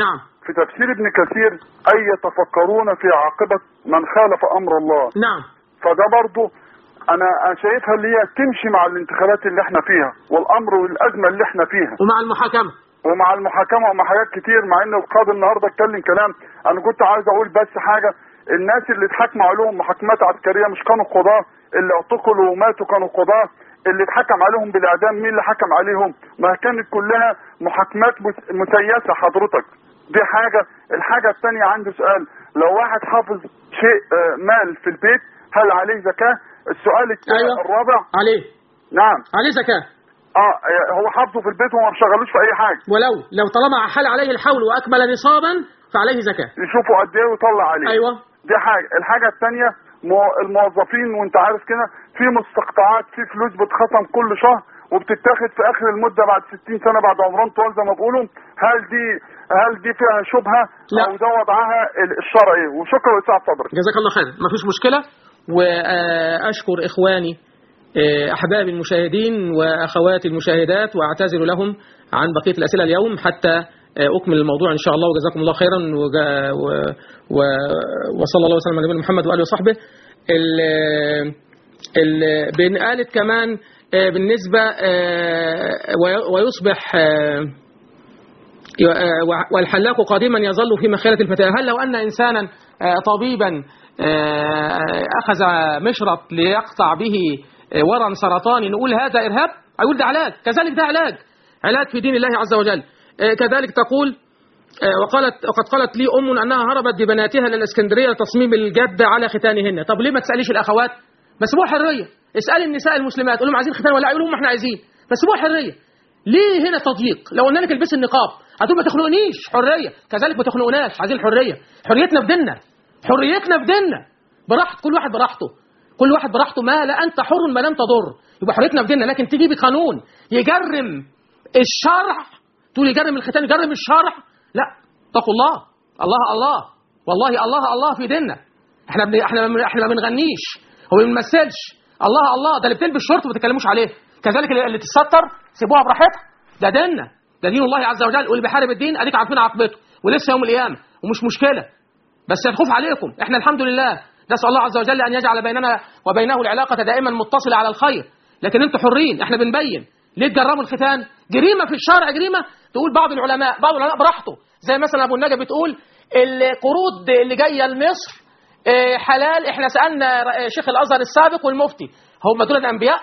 Speaker 10: في تفسير ابن كثير أي يتفكرون في عاقبة من خالف أمر الله
Speaker 2: نعم
Speaker 10: فده برضو أنا أنا شايفها اللي هي تمشي مع الانتخابات اللي احنا فيها والأمر والأزمة اللي احنا فيها
Speaker 2: ومع المحاكمة
Speaker 10: ومع المحاكمة ومع حاجات كتير مع ان القاضي النهارده اتكلم كلام انا كنت عايز اقول بس حاجة الناس اللي اتحكموا عليهم محاكمات عسكرية مش كانوا قضاة اللي اعتقلوا وماتوا كانوا قضاة اللي اتحكم عليهم بالاعدام مين اللي حكم عليهم ما كانت كلها محاكمات مس- مسيسة حضرتك دي حاجة الحاجة الثانية عندي سؤال لو واحد حافظ شيء آه، مال في البيت هل عليه زكاة السؤال التاني
Speaker 2: أيوة.
Speaker 10: الرابع
Speaker 2: عليه
Speaker 10: نعم
Speaker 2: عليه زكاة
Speaker 10: اه هو حافظه في البيت وما بيشغلوش في اي حاجة
Speaker 2: ولو لو طالما حال عليه الحول وأكمل نصابا فعليه زكاة
Speaker 10: يشوفوا قد ايه ويطلع عليه
Speaker 2: أيوة
Speaker 10: دي حاجة الحاجة التانية مو- الموظفين وانت عارف كده في مستقطعات في فلوس بتخصم كل شهر وبتتاخد في اخر المدة بعد 60 سنة بعد عمران طوال زي ما بيقولوا هل دي هل دي فيها شبهة
Speaker 2: لا.
Speaker 10: او ده وضعها ال- الشرعي وشكرا لسعة صدرك
Speaker 2: جزاك الله خير ما فيش مشكلة وأشكر إخواني آه، أحباب المشاهدين وأخواتي المشاهدات وأعتذر لهم عن بقية الأسئلة اليوم حتى آه، أكمل الموضوع إن شاء الله وجزاكم الله خيرا وجا- و- و- وصلى الله وسلم على نبينا محمد وآله وصحبه ال- ال- بن قالت كمان آه، بالنسبة آه، وي- ويصبح آه، والحلاق قادما يظل في مخيلة الفتاة هل لو أن إنسانا آه، طبيبا آه، أخذ مشرط ليقطع به آه، ورم سرطاني نقول هذا إرهاب أقول ده علاج كذلك ده علاج علاج في دين الله عز وجل آه، كذلك تقول آه، وقالت وقد قالت لي أم أنها هربت ببناتها للإسكندرية لتصميم الجد على ختانهن طب ليه ما تسأليش الأخوات ما سيبوها حرية اسألي النساء المسلمات قول لهم عايزين ختان ولا يقولوا ما احنا عايزين بس سيبوها حرية ليه هنا تضييق لو قلنا لك البسي النقاب هتقول ما تخنقنيش حريه كذلك ما تخنقناش عايزين الحريه حريتنا في ديننا حريتنا في ديننا براحته كل واحد براحته كل واحد براحته ما لا انت حر ما لم تضر يبقى حريتنا في ديننا لكن تيجي بقانون يجرم الشرع تقول يجرم الختان يجرم الشرع لا اتقوا الله الله الله والله الله الله في ديننا احنا بن... احنا احنا ما بنغنيش وما بنمثلش الله الله ده اللي بتلبس شورت ما تتكلموش عليه كذلك اللي اللي تتستر سيبوها براحتها ده ديننا ده دين الله عز وجل واللي بيحارب الدين اديك عارفين عاقبته ولسه يوم القيامه ومش مشكله بس الخوف عليكم احنا الحمد لله نسال الله عز وجل ان يجعل بيننا وبينه العلاقه دائما متصله على الخير لكن انتوا حرين احنا بنبين ليه تجرموا الختان جريمه في الشرع جريمه تقول بعض العلماء بعض العلماء براحته زي مثلا ابو النجا بتقول القروض اللي جايه لمصر اه، حلال احنا سالنا ر- شيخ الازهر السابق والمفتي هم دول انبياء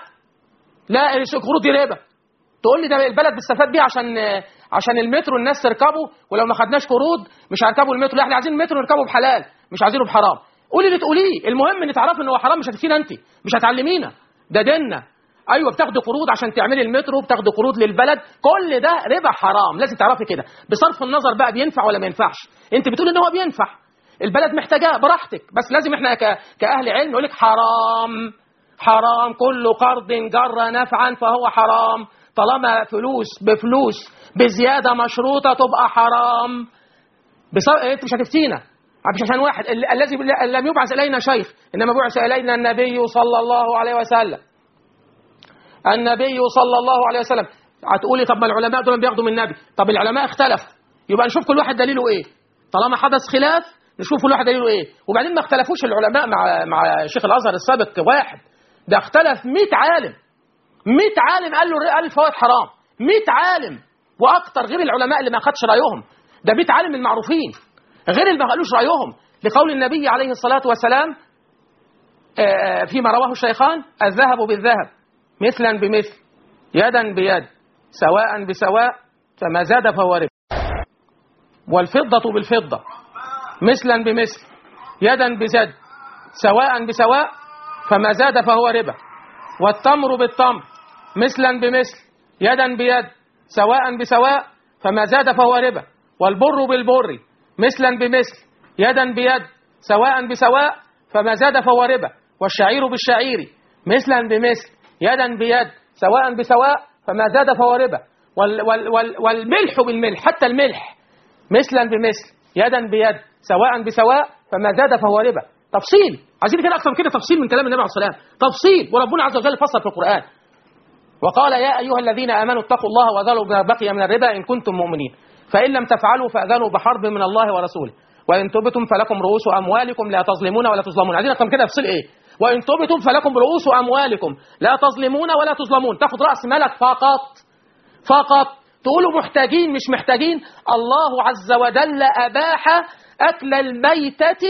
Speaker 2: لا القروض دي ربا تقول لي ده البلد بتستفاد بيه عشان عشان المترو الناس تركبه ولو ما خدناش قروض مش هنركبوا المترو لا احنا عايزين المترو نركبه بحلال مش عايزينه بحرام قولي اللي تقوليه المهم ان تعرفي ان هو حرام مش هتفينا انت مش هتعلمينا ده ديننا ايوه بتاخدي قروض عشان تعملي المترو بتاخدي قروض للبلد كل ده ربا حرام لازم تعرفي كده بصرف النظر بقى بينفع ولا ما ينفعش انت بتقولي ان هو بينفع البلد محتاجاه براحتك بس لازم احنا ك... كاهل علم نقول لك حرام حرام كل قرض جر نفعا فهو حرام طالما فلوس بفلوس بزيادة مشروطة تبقى حرام بصر... انت مش هتفتينا مش عشان واحد ال- الذي لم يبعث إلينا شيخ إنما بعث إلينا النبي صلى الله عليه وسلم النبي صلى الله عليه وسلم هتقولي طب ما العلماء دول بياخدوا من النبي طب العلماء اختلفوا يبقى نشوف كل واحد دليله ايه طالما حدث خلاف نشوف كل واحد دليله ايه وبعدين ما اختلفوش العلماء مع مع شيخ الازهر السابق واحد ده اختلف 100 عالم 100 عالم قال له قال الفوائد حرام 100 عالم واكتر غير العلماء اللي ما خدش رايهم ده 100 عالم المعروفين غير اللي ما قالوش رايهم لقول النبي عليه الصلاه والسلام آه، فيما رواه الشيخان الذهب بالذهب مثلا بمثل يدا بيد سواء بسواء فما زاد فهو ربا والفضة بالفضة مثلا بمثل يدا بزد سواء بسواء فما زاد فهو ربا والتمر بالتمر مثلا بمثل يدا بيد سواء بسواء فما زاد فهو ربا والبر بالبر مثلا بمثل يدا بيد سواء بسواء فما زاد فهو ربا والشعير بالشعير مثلا بمثل يدا بيد سواء بسواء فما زاد فهو ربا وال وال وال والملح بالملح حتى الملح مثلا بمثل يدا بيد سواء بسواء فما زاد فهو ربا تفصيل عايزين كده اكثر من كده تفصيل من كلام النبي عليه الصلاه والسلام تفصيل وربنا عز وجل فصل في القران وقال يا ايها الذين امنوا اتقوا الله وذروا ما بقي من الربا ان كنتم مؤمنين فإن لم تفعلوا فأذنوا بحرب من الله ورسوله وإن تبتم فلكم رؤوس أموالكم لا تظلمون ولا تظلمون عايزين أكتر من كده تفصيل إيه وإن تبتم فلكم رؤوس أموالكم لا تظلمون ولا تظلمون تاخد رأس مالك فقط فقط تقولوا محتاجين مش محتاجين الله عز وجل أباح أكل الميتة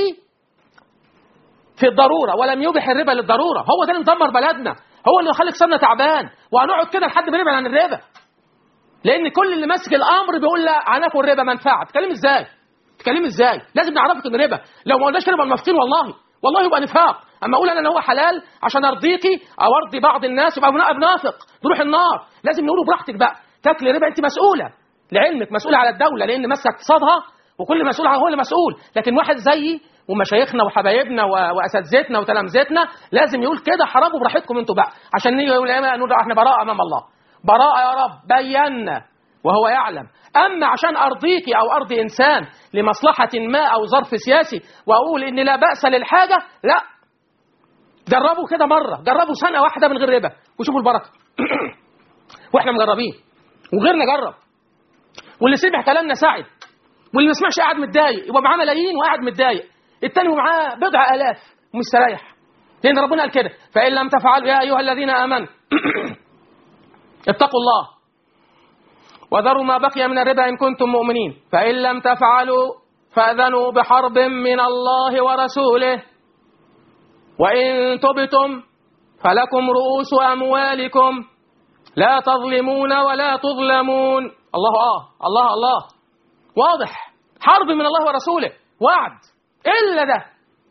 Speaker 2: في الضرورة ولم يبح الربا للضرورة هو ده اللي مدمر بلدنا هو اللي يخلي اقتصادنا تعبان وهنقعد كده لحد ما نبعد عن الربا لأن كل اللي ماسك الأمر بيقول لا هناكل ربا منفعة تتكلم ازاي تتكلم ازاي لازم نعرفك ان ربا لو ما قلناش ربا منافقين والله والله يبقى نفاق اما اقول انا ان هو حلال عشان ارضيكي او ارضي بعض الناس يبقى منافق نروح النار لازم نقوله براحتك بقى تاكل ربا انت مسؤوله لعلمك مسؤوله على الدوله لان ماسكه اقتصادها وكل مسؤول عنها هو اللي مسؤول لكن واحد زيي ومشايخنا وحبايبنا و- واساتذتنا وتلامذتنا لازم يقول كده حرام براحتكم انتوا بقى عشان نيجي يقول إيه، نقول احنا براءه امام الله براءه يا رب بينا وهو يعلم اما عشان ارضيكي او ارضي انسان لمصلحه ما او ظرف سياسي واقول ان لا باس للحاجه لا جربوا كده مره جربوا سنه واحده من غير ربا وشوفوا البركه واحنا مجربين وغيرنا جرب واللي سمع كلامنا سعد واللي ما سمعش قاعد متضايق يبقى معاه ملايين وقاعد متضايق التاني ومعاه بضع الاف ومستريح لان ربنا قال كده فان لم تفعلوا يا ايها الذين امنوا اتقوا الله وذروا ما بقي من الربا ان كنتم مؤمنين فان لم تفعلوا فاذنوا بحرب من الله ورسوله وان تبتم فلكم رؤوس اموالكم لا تظلمون ولا تظلمون الله اه الله الله واضح حرب من الله ورسوله وعد الا ده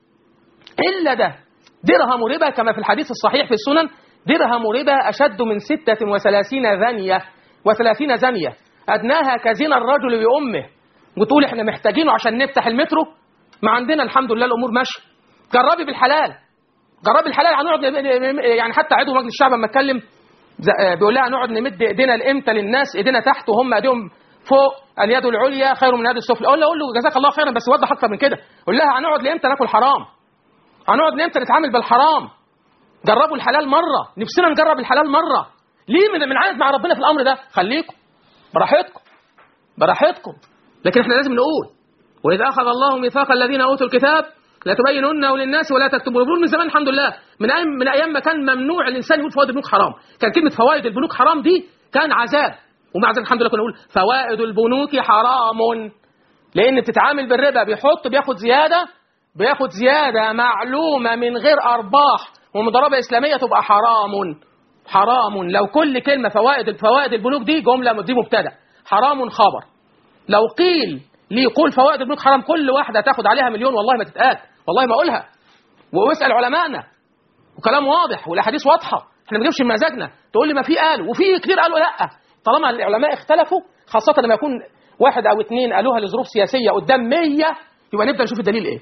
Speaker 2: الا ده درهم ربا كما في الحديث الصحيح في السنن درهم ربا اشد من ستة وثلاثين ذنية وثلاثين زنية ادناها كزنا الرجل بامه وتقول احنا محتاجينه عشان نفتح المترو ما عندنا الحمد لله الامور ماشيه جربي بالحلال جربي الحلال هنقعد نم- نم- يعني حتى عضو مجلس الشعب لما اتكلم ز- آه، بيقول لها نقعد نمد ايدينا لامتى للناس ايدينا تحت وهم ايديهم فوق اليد العليا خير من اليد السفلى اقول له اقول له جزاك الله خيرا بس وضح اكتر من كده قول لها هنقعد لامتى ناكل حرام هنقعد لامتى نتعامل بالحرام جربوا الحلال مره نفسنا نجرب الحلال مره ليه من من عاند مع ربنا في الامر ده خليكم براحتكم براحتكم لكن احنا لازم نقول واذا اخذ الله ميثاق الذين اوتوا الكتاب لا تبيننه للناس ولا تكتبونه بيقولوا من زمان الحمد لله من ايام من ايام ما كان ممنوع الانسان يقول فوائد البنوك حرام كان كلمه فوائد البنوك حرام دي كان عذاب ومع ذلك الحمد لله كنا نقول فوائد البنوك حرام لان بتتعامل بالربا بيحط بياخد زياده بياخد زياده معلومه من غير ارباح ومضاربه اسلاميه تبقى حرام حرام لو كل كلمه فوائد فوائد البنوك دي جمله دي مبتدا حرام خبر لو قيل لي قول فوائد البنوك حرام كل واحده تاخد عليها مليون والله ما تتقال والله ما اقولها واسال علمائنا وكلام واضح والاحاديث واضحه احنا ما بنجيبش من مزاجنا تقول لي ما في قالوا وفي كتير قالوا لا طالما العلماء اختلفوا خاصه لما يكون واحد او اثنين قالوها لظروف سياسيه قدام 100 يبقى نبدا نشوف الدليل ايه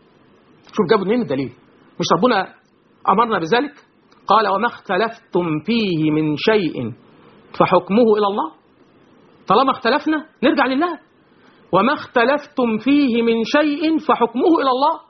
Speaker 2: شوف جابوا منين الدليل مش ربنا امرنا بذلك قال وما اختلفتم فيه من شيء فحكمه الى الله طالما اختلفنا نرجع لله وما اختلفتم فيه من شيء فحكمه الى الله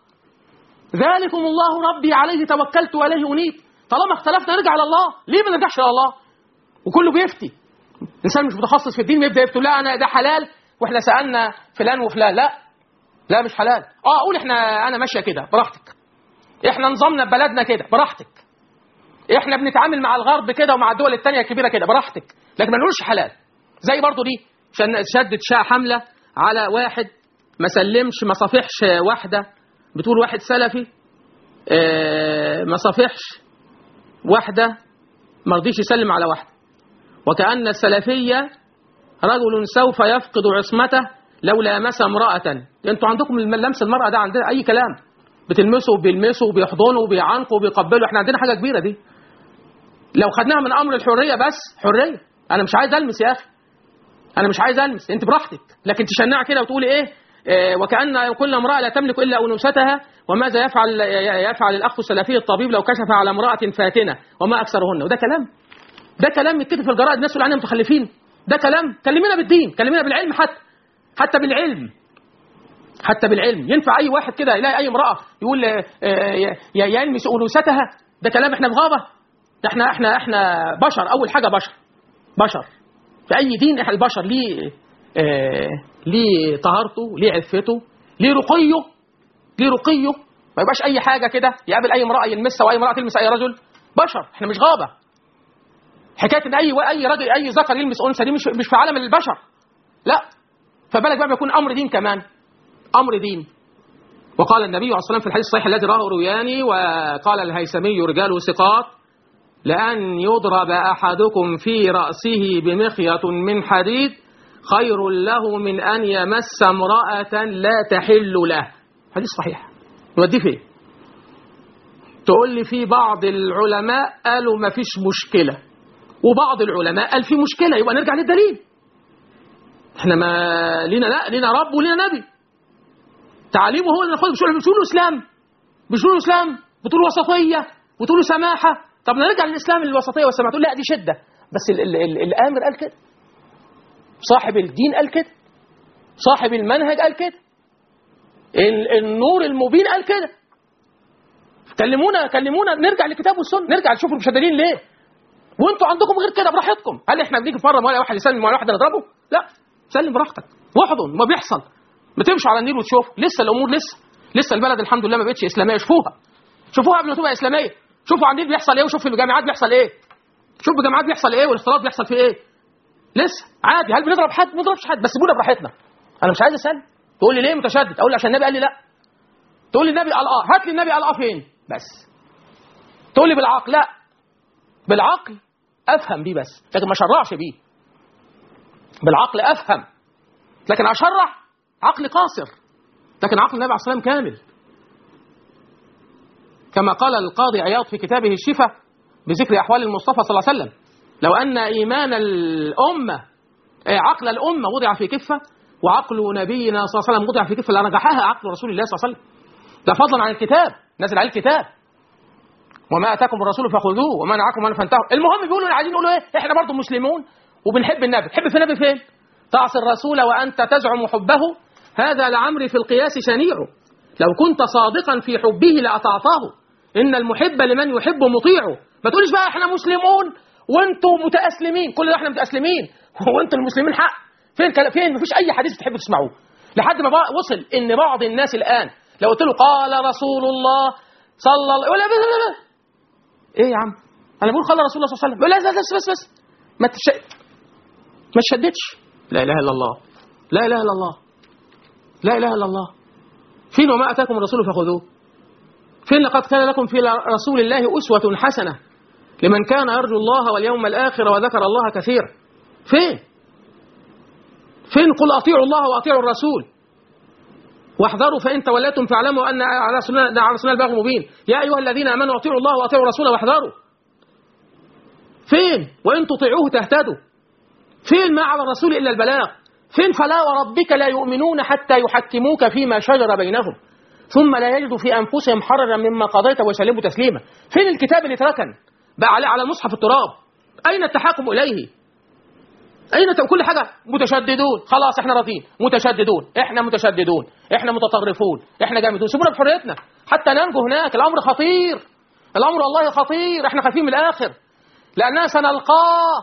Speaker 2: ذلكم الله ربي عليه توكلت واليه انيب طالما اختلفنا نرجع لله ليه ما نرجعش لله وكله بيفتي انسان مش متخصص في الدين يبدا يفتي لا انا ده حلال واحنا سالنا فلان وفلان لا لا مش حلال اه قول احنا انا ماشيه كده براحتك احنا نظامنا في بلدنا كده براحتك احنا بنتعامل مع الغرب كده ومع الدول التانية الكبيره كده براحتك لكن ما نقولش حلال زي برضو دي عشان شدت شاء حمله على واحد ما سلمش ما صافحش واحده بتقول واحد سلفي آه، ما صافحش واحده ما رضيش يسلم على واحده وكأن السلفية رجل سوف يفقد عصمته لو لامس امرأة انتوا عندكم لمس المرأة ده عندنا أي كلام بتلمسوا وبيلمسوا وبيحضنوا وبيعانقوا وبيقبلوا احنا عندنا حاجة كبيرة دي لو خدناها من أمر الحرية بس حرية أنا مش عايز ألمس يا أخي أنا مش عايز ألمس أنت براحتك لكن تشنع كده وتقولي إيه آه، وكأن كل امرأة لا تملك إلا أنوثتها وماذا يفعل يفعل الأخ السلفي الطبيب لو كشف على امرأة فاتنة وما أكثرهن وده كلام ده كلام يتكتب في الجرائد الناس يقول علينا متخلفين ده كلام كلمينا بالدين كلمينا بالعلم حتى حتى بالعلم حتى بالعلم ينفع اي واحد كده يلاقي اي امراه يقول آه، آه، ي- يلمس انوثتها ده كلام احنا في غابه ده احنا احنا احنا بشر اول حاجه بشر بشر في اي دين احنا البشر ليه آه ليه طهارته ليه عفته ليه رقيه ليه رقيه ما يبقاش اي حاجه كده يقابل اي امراه يلمسها واي امراه تلمس اي رجل بشر احنا مش غابه حكايه ان اي اي راجل اي ذكر يلمس انثى دي مش مش في عالم البشر لا فبالك بقى بيكون امر دين كمان امر دين وقال النبي عليه الصلاه والسلام في الحديث الصحيح الذي رواه روياني وقال الهيثمي رجال ثقات لأن يضرب أحدكم في رأسه بمخيط من حديد خير له من أن يمس امرأة لا تحل له حديث صحيح نوديه فين تقول لي في بعض العلماء قالوا ما فيش مشكلة وبعض العلماء قال في مشكلة يبقى نرجع للدليل احنا ما لينا لا لينا رب ولينا نبي تعليمه هو اللي ناخده مش مش بيقولوا اسلام مش بيقولوا اسلام بتقولوا وسطيه وتقولوا سماحه طب نرجع للاسلام الوسطيه والسماحه تقول لا دي شده بس ال ال ال الامر قال كده صاحب الدين قال كده صاحب المنهج قال كده ال- النور المبين قال كده كلمونا كلمونا نرجع للكتاب والسنه نرجع نشوف المشددين ليه وانتوا عندكم غير كده براحتكم هل احنا بنيجي في مره ولا واحد يسلم ولا واحد نضربه لا سلم براحتك واحضن ما بيحصل ما تمشي على النيل وتشوف لسه الامور لسه لسه البلد الحمد لله ما بقتش اسلاميه شوفوها شوفوها قبل ما تبقى اسلاميه شوفوا على النيل بيحصل ايه وشوفوا في الجامعات بيحصل ايه شوف في الجامعات بيحصل ايه والاختلاط بيحصل فيه ايه لسه عادي هل بنضرب حد ما بنضربش حد بس سيبونا براحتنا انا مش عايز اسلم تقول لي ليه متشدد اقول لي عشان النبي قال لي لا تقول لي النبي قال اه هات لي النبي قال اه فين بس تقول لي بالعقل لا بالعقل افهم بيه بس لكن ما اشرعش بيه بالعقل افهم لكن اشرع عقل قاصر لكن عقل النبي عليه الصلاه والسلام كامل كما قال القاضي عياض في كتابه الشفاء بذكر احوال المصطفى صلى الله عليه وسلم لو ان ايمان الامه آه، عقل الامه وضع في كفه وعقل نبينا صلى الله عليه وسلم وضع في كفه لنجحها عقل رسول الله صلى الله عليه وسلم ده فضلا عن الكتاب نزل عليه الكتاب وما اتاكم الرسول فخذوه وما نهاكم عنه فانتهوا المهم بيقولوا عايزين يقولوا ايه احنا برضه مسلمون وبنحب النبي تحب في النبي فين تعصي الرسول وانت تزعم حبه هذا لعمري في القياس شنيع لو كنت صادقا في حبه لاطعته ان المحب لمن يحب مطيعه ما تقوليش بقى احنا مسلمون وانتوا متاسلمين كل ده احنا متاسلمين وانتوا المسلمين حق فين كلا- فين مفيش اي حديث بتحبوا تسمعوه لحد ما بقى وصل ان بعض الناس الان لو قلت له قال رسول الله صلى الله ولا لا لا لا ايه يا عم انا بقول قال رسول الله صلى الله عليه وسلم لا لا بس بس بس ما تش... ما تشددش لا اله الا الله لا اله الا الله لا اله الا الله فين وما اتاكم الرسول فخذوه فين لقد كان لكم في رسول الله اسوه حسنه لمن كان يرجو الله واليوم الاخر وذكر الله كثيرا فين فين قل اطيعوا الله واطيعوا الرسول واحذروا فان توليتم فاعلموا ان على رسولنا على رسولنا البلاغ مبين يا ايها الذين امنوا اطيعوا الله واطيعوا الرسول واحذروا فين وان تطيعوه تهتدوا فين ما على الرسول الا البلاغ فين فلا وربك لا يؤمنون حتى يحكموك فيما شجر بينهم ثم لا يجدوا في انفسهم حرجا مما قضيت ويسلموا تسليما فين الكتاب اللي اتركن بقى عليه على مصحف التراب اين التحاكم اليه اين ت- كل حاجه متشددون خلاص احنا راضيين متشددون احنا متشددون احنا متطرفون احنا جامدون سيبونا بحريتنا حتى ننجو هناك الامر خطير الامر والله خطير احنا خايفين من الاخر لاننا سنلقاه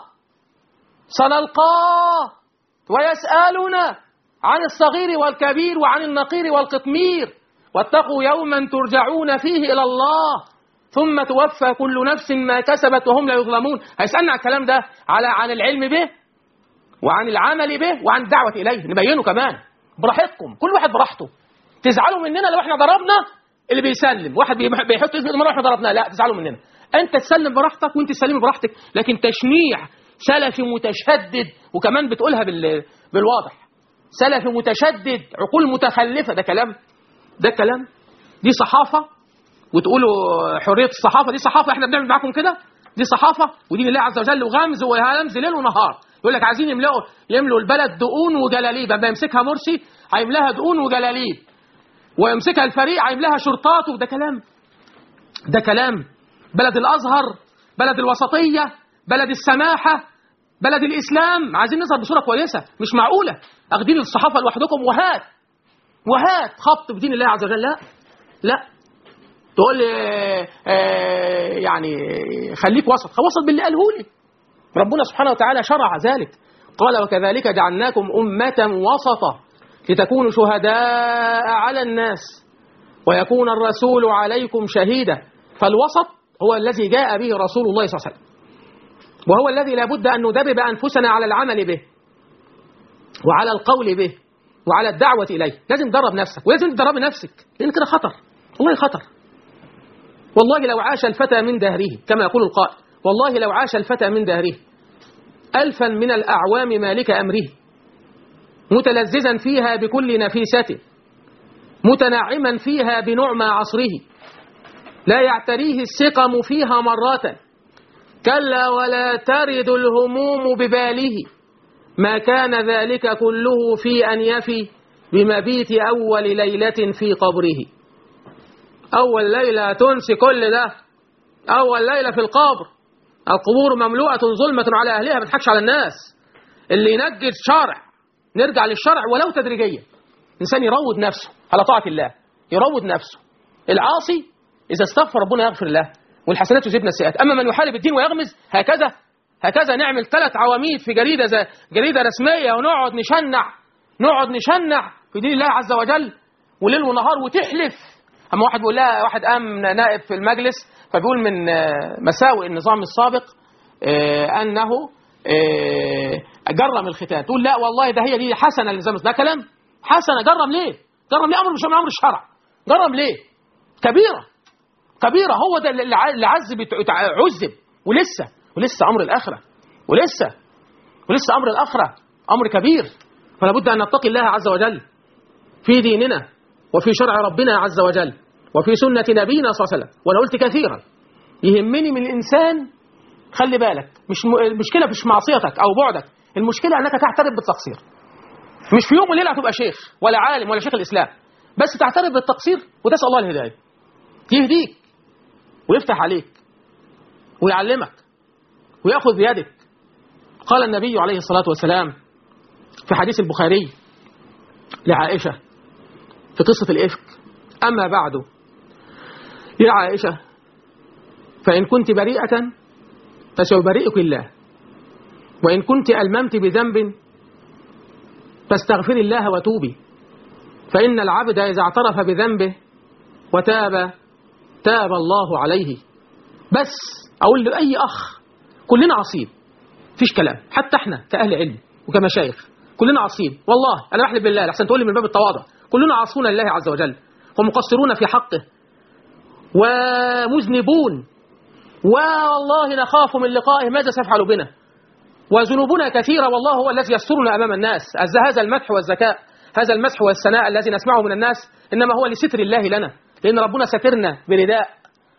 Speaker 2: سنلقاه ويسالنا عن الصغير والكبير وعن النقير والقطمير واتقوا يوما ترجعون فيه الى الله ثم توفى كل نفس ما كسبت وهم لا يظلمون هيسالنا عن الكلام ده على عن العلم به وعن العمل به وعن الدعوة إليه نبينه كمان براحتكم كل واحد براحته تزعلوا مننا لو احنا ضربنا اللي بيسلم واحد بيح- بيحط ايده مره احنا ضربناه لا تزعلوا مننا انت تسلم براحتك وانت تسلمي براحتك لكن تشنيع سلفي متشدد وكمان بتقولها بال... بالواضح سلفي متشدد عقول متخلفه ده كلام ده كلام دي صحافه وتقولوا حريه الصحافه دي صحافه احنا بنعمل معاكم كده دي صحافه ودي لله عز وجل وغمز وهمز ليل ونهار يقول لك عايزين يملؤوا يملوا البلد دقون وجلاليب اما يمسكها مرسي هيملاها دقون وجلاليب ويمسكها الفريق هيملاها شرطات وده كلام ده كلام بلد الازهر بلد الوسطيه بلد السماحه بلد الاسلام عايزين نظهر بصوره كويسه مش معقوله اخدين الصحافه لوحدكم وهات وهات خط بدين الله عز وجل لا لا تقول لي آه، آه، يعني خليك وسط وسط باللي قاله لي ربنا سبحانه وتعالى شرع ذلك قال وكذلك جعلناكم أمة وسطا لتكونوا شهداء على الناس ويكون الرسول عليكم شهيدا فالوسط هو الذي جاء به رسول الله صلى الله عليه وسلم وهو الذي لابد أن ندرب أنفسنا على العمل به وعلى القول به وعلى الدعوة إليه لازم تدرب نفسك ولازم تدرب نفسك لأن كده خطر والله خطر والله لو عاش الفتى من دهره كما يقول القائل والله لو عاش الفتى من دهره ألفا من الأعوام مالك أمره متلذذا فيها بكل نفيسته متنعما فيها بنعمى عصره لا يعتريه السقم فيها مرة كلا ولا ترد الهموم بباله ما كان ذلك كله في أن يفي بمبيت أول ليلة في قبره أول ليلة تنسي كل ده أول ليلة في القبر القبور مملوءة ظلمة على أهلها ما تضحكش على الناس اللي ينجد شرع نرجع للشرع ولو تدريجيا إنسان يروض نفسه على طاعة الله يروض نفسه العاصي إذا استغفر ربنا يغفر له والحسنات يذهبن السيئات أما من يحارب الدين ويغمز هكذا هكذا نعمل ثلاث عواميد في جريدة زي جريدة رسمية ونقعد نشنع نقعد نشنع في دين الله عز وجل وليل ونهار وتحلف أما واحد بيقول لها واحد قام نائب في المجلس فبيقول من مساوئ النظام السابق أنه جرم الختان تقول لا والله ده هي دي حسنة للنظام ده كلام حسنة جرم ليه جرم ليه أمر مش من أمر الشرع جرم ليه كبيرة كبيرة هو ده اللي عذب عذب ولسه ولسه أمر الآخرة ولسه ولسه أمر الآخرة أمر كبير فلا بد أن نتقي الله عز وجل في ديننا وفي شرع ربنا عز وجل وفي سنة نبينا صلى الله عليه وسلم وأنا قلت كثيرا يهمني من الإنسان خلي بالك مش م... المشكلة مش معصيتك أو بعدك المشكلة أنك تعترف بالتقصير مش في يوم وليلة هتبقى شيخ ولا عالم ولا شيخ الإسلام بس تعترف بالتقصير وتسأل الله الهداية يهديك ويفتح عليك ويعلمك ويأخذ بيدك قال النبي عليه الصلاة والسلام في حديث البخاري لعائشة في قصة الإفك أما بعد يا عائشة فإن كنت بريئة فسيبرئك الله وإن كنت ألممت بذنب فاستغفري الله وتوبي فإن العبد إذا اعترف بذنبه وتاب تاب الله عليه بس أقول لأي أخ كلنا عصيب فيش كلام حتى احنا كأهل علم وكمشايخ كلنا عصيب والله أنا أحلف بالله لحسن تقول لي من باب التواضع كلنا عاصون لله عز وجل ومقصرون في حقه ومذنبون والله نخاف من لقائه ماذا سيفعل بنا وذنوبنا كثيرة والله هو الذي يسترنا أمام الناس هذا المدح والذكاء هذا المدح والثناء الذي نسمعه من الناس إنما هو لستر الله لنا لأن ربنا سترنا برداء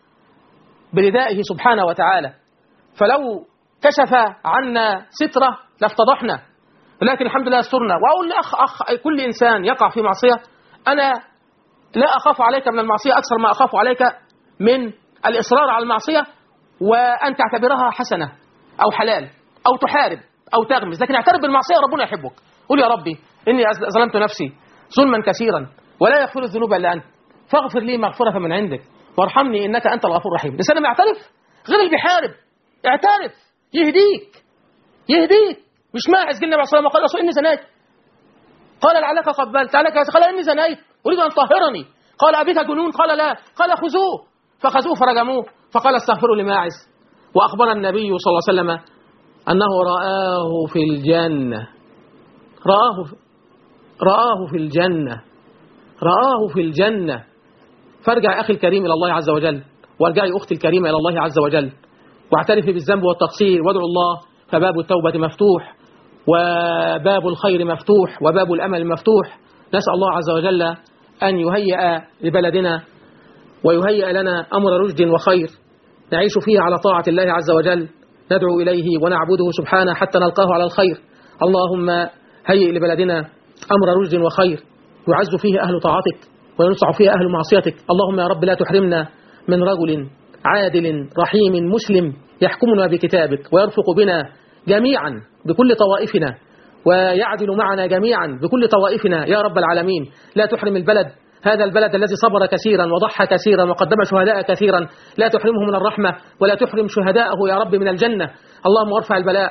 Speaker 2: بردائه سبحانه وتعالى فلو كشف عنا سترة لافتضحنا ولكن الحمد لله استرنا وأقول لأخ أخ كل إنسان يقع في معصية أنا لا أخاف عليك من المعصية أكثر ما أخاف عليك من الإصرار على المعصية وأن تعتبرها حسنة أو حلال أو تحارب أو تغمز لكن اعترف بالمعصية ربنا يحبك قول يا ربي إني ظلمت نفسي ظلما كثيرا ولا يغفر الذنوب إلا أنت فاغفر لي مغفرة من عندك وارحمني إنك أنت الغفور الرحيم الإنسان ما يعترف غير اللي بيحارب اعترف يهديك يهديك مش ماعز قلنا عليه الصلاة قال رسول إني زنيت قال لعلك قبلت لعلك قال إني زنيت أريد أن طهرني قال أبيك جنون قال لا قال خذوه فخذوه فرجموه فقال استغفروا لماعز وأخبر النبي صلى الله عليه وسلم أنه رآه في الجنة رآه رآه في الجنة رآه في الجنة فارجع أخي الكريم إلى الله عز وجل وارجعي أختي الكريمة إلى الله عز وجل واعترفي بالذنب والتقصير وادعوا الله فباب التوبة مفتوح وباب الخير مفتوح وباب الأمل مفتوح نسأل الله عز وجل أن يهيئ لبلدنا ويهيئ لنا أمر رشد وخير نعيش فيه على طاعة الله عز وجل ندعو إليه ونعبده سبحانه حتى نلقاه على الخير اللهم هيئ لبلدنا أمر رشد وخير يعز فيه أهل طاعتك وينصع فيه أهل معصيتك اللهم يا رب لا تحرمنا من رجل عادل رحيم مسلم يحكمنا بكتابك ويرفق بنا جميعا بكل طوائفنا ويعدل معنا جميعا بكل طوائفنا يا رب العالمين لا تحرم البلد هذا البلد الذي صبر كثيرا وضحى كثيرا وقدم شهداء كثيرا لا تحرمه من الرحمة ولا تحرم شهداءه يا رب من الجنة اللهم ارفع البلاء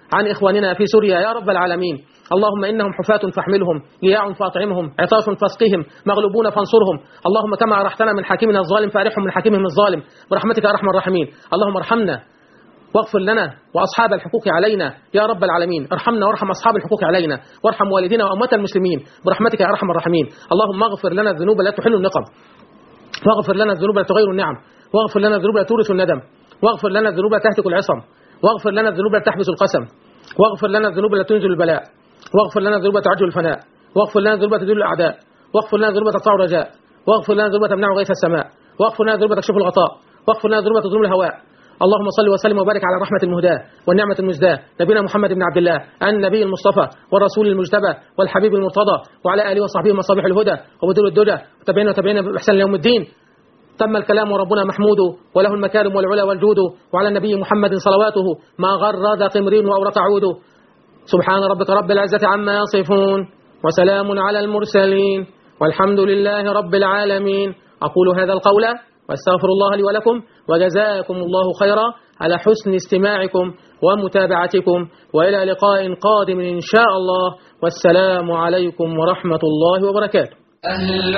Speaker 2: عن إخواننا في سوريا يا رب العالمين اللهم إنهم حفاة فاحملهم جياع فاطعمهم عطاش فاسقهم مغلوبون فانصرهم اللهم كما أرحتنا من حاكمنا الظالم فأرحهم من حاكمهم الظالم برحمتك يا أرحم الراحمين اللهم ارحمنا واغفر لنا وأصحاب الحقوق علينا يا رب العالمين ارحمنا وارحم أصحاب الحقوق علينا وارحم والدينا وأموات المسلمين برحمتك يا أرحم الراحمين اللهم اغفر لنا الذنوب لا تحل النقم واغفر لنا الذنوب لا تغير النعم واغفر لنا الذنوب لا تورث الندم واغفر لنا الذنوب لا تهتك العصم واغفر لنا الذنوب لا تحبس القسم واغفر لنا الذنوب لا تنزل البلاء واغفر لنا الذنوب لا تعجل الفناء واغفر لنا الذنوب لا تذل الأعداء واغفر لنا الذنوب لا تقطع الرجاء واغفر لنا الذنوب لا تمنع غيث السماء واغفر لنا الذنوب لا تكشف الغطاء واغفر لنا الذنوب لا تظلم الهواء اللهم صل وسلم وبارك على الرحمة المهداة والنعمة المزداة نبينا محمد بن عبد الله النبي المصطفى والرسول المجتبى والحبيب المرتضى وعلى آله وصحبه مصابيح الهدى وبدور الدجى وتابعين وتابعين بإحسان ليوم الدين تم الكلام وربنا محمود وله المكارم والعلا والجود وعلى النبي محمد صلواته ما غرد قمرين وأورق عود سبحان ربك رب العزة عما يصفون وسلام على المرسلين والحمد لله رب العالمين أقول هذا القول واستغفر الله لي ولكم وجزاكم الله خيرا على حسن استماعكم ومتابعتكم وإلى لقاء قادم إن شاء الله والسلام عليكم ورحمة الله وبركاته
Speaker 1: أهل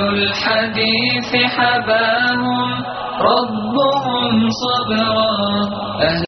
Speaker 1: الحديث حباهم ربهم صبرا أهل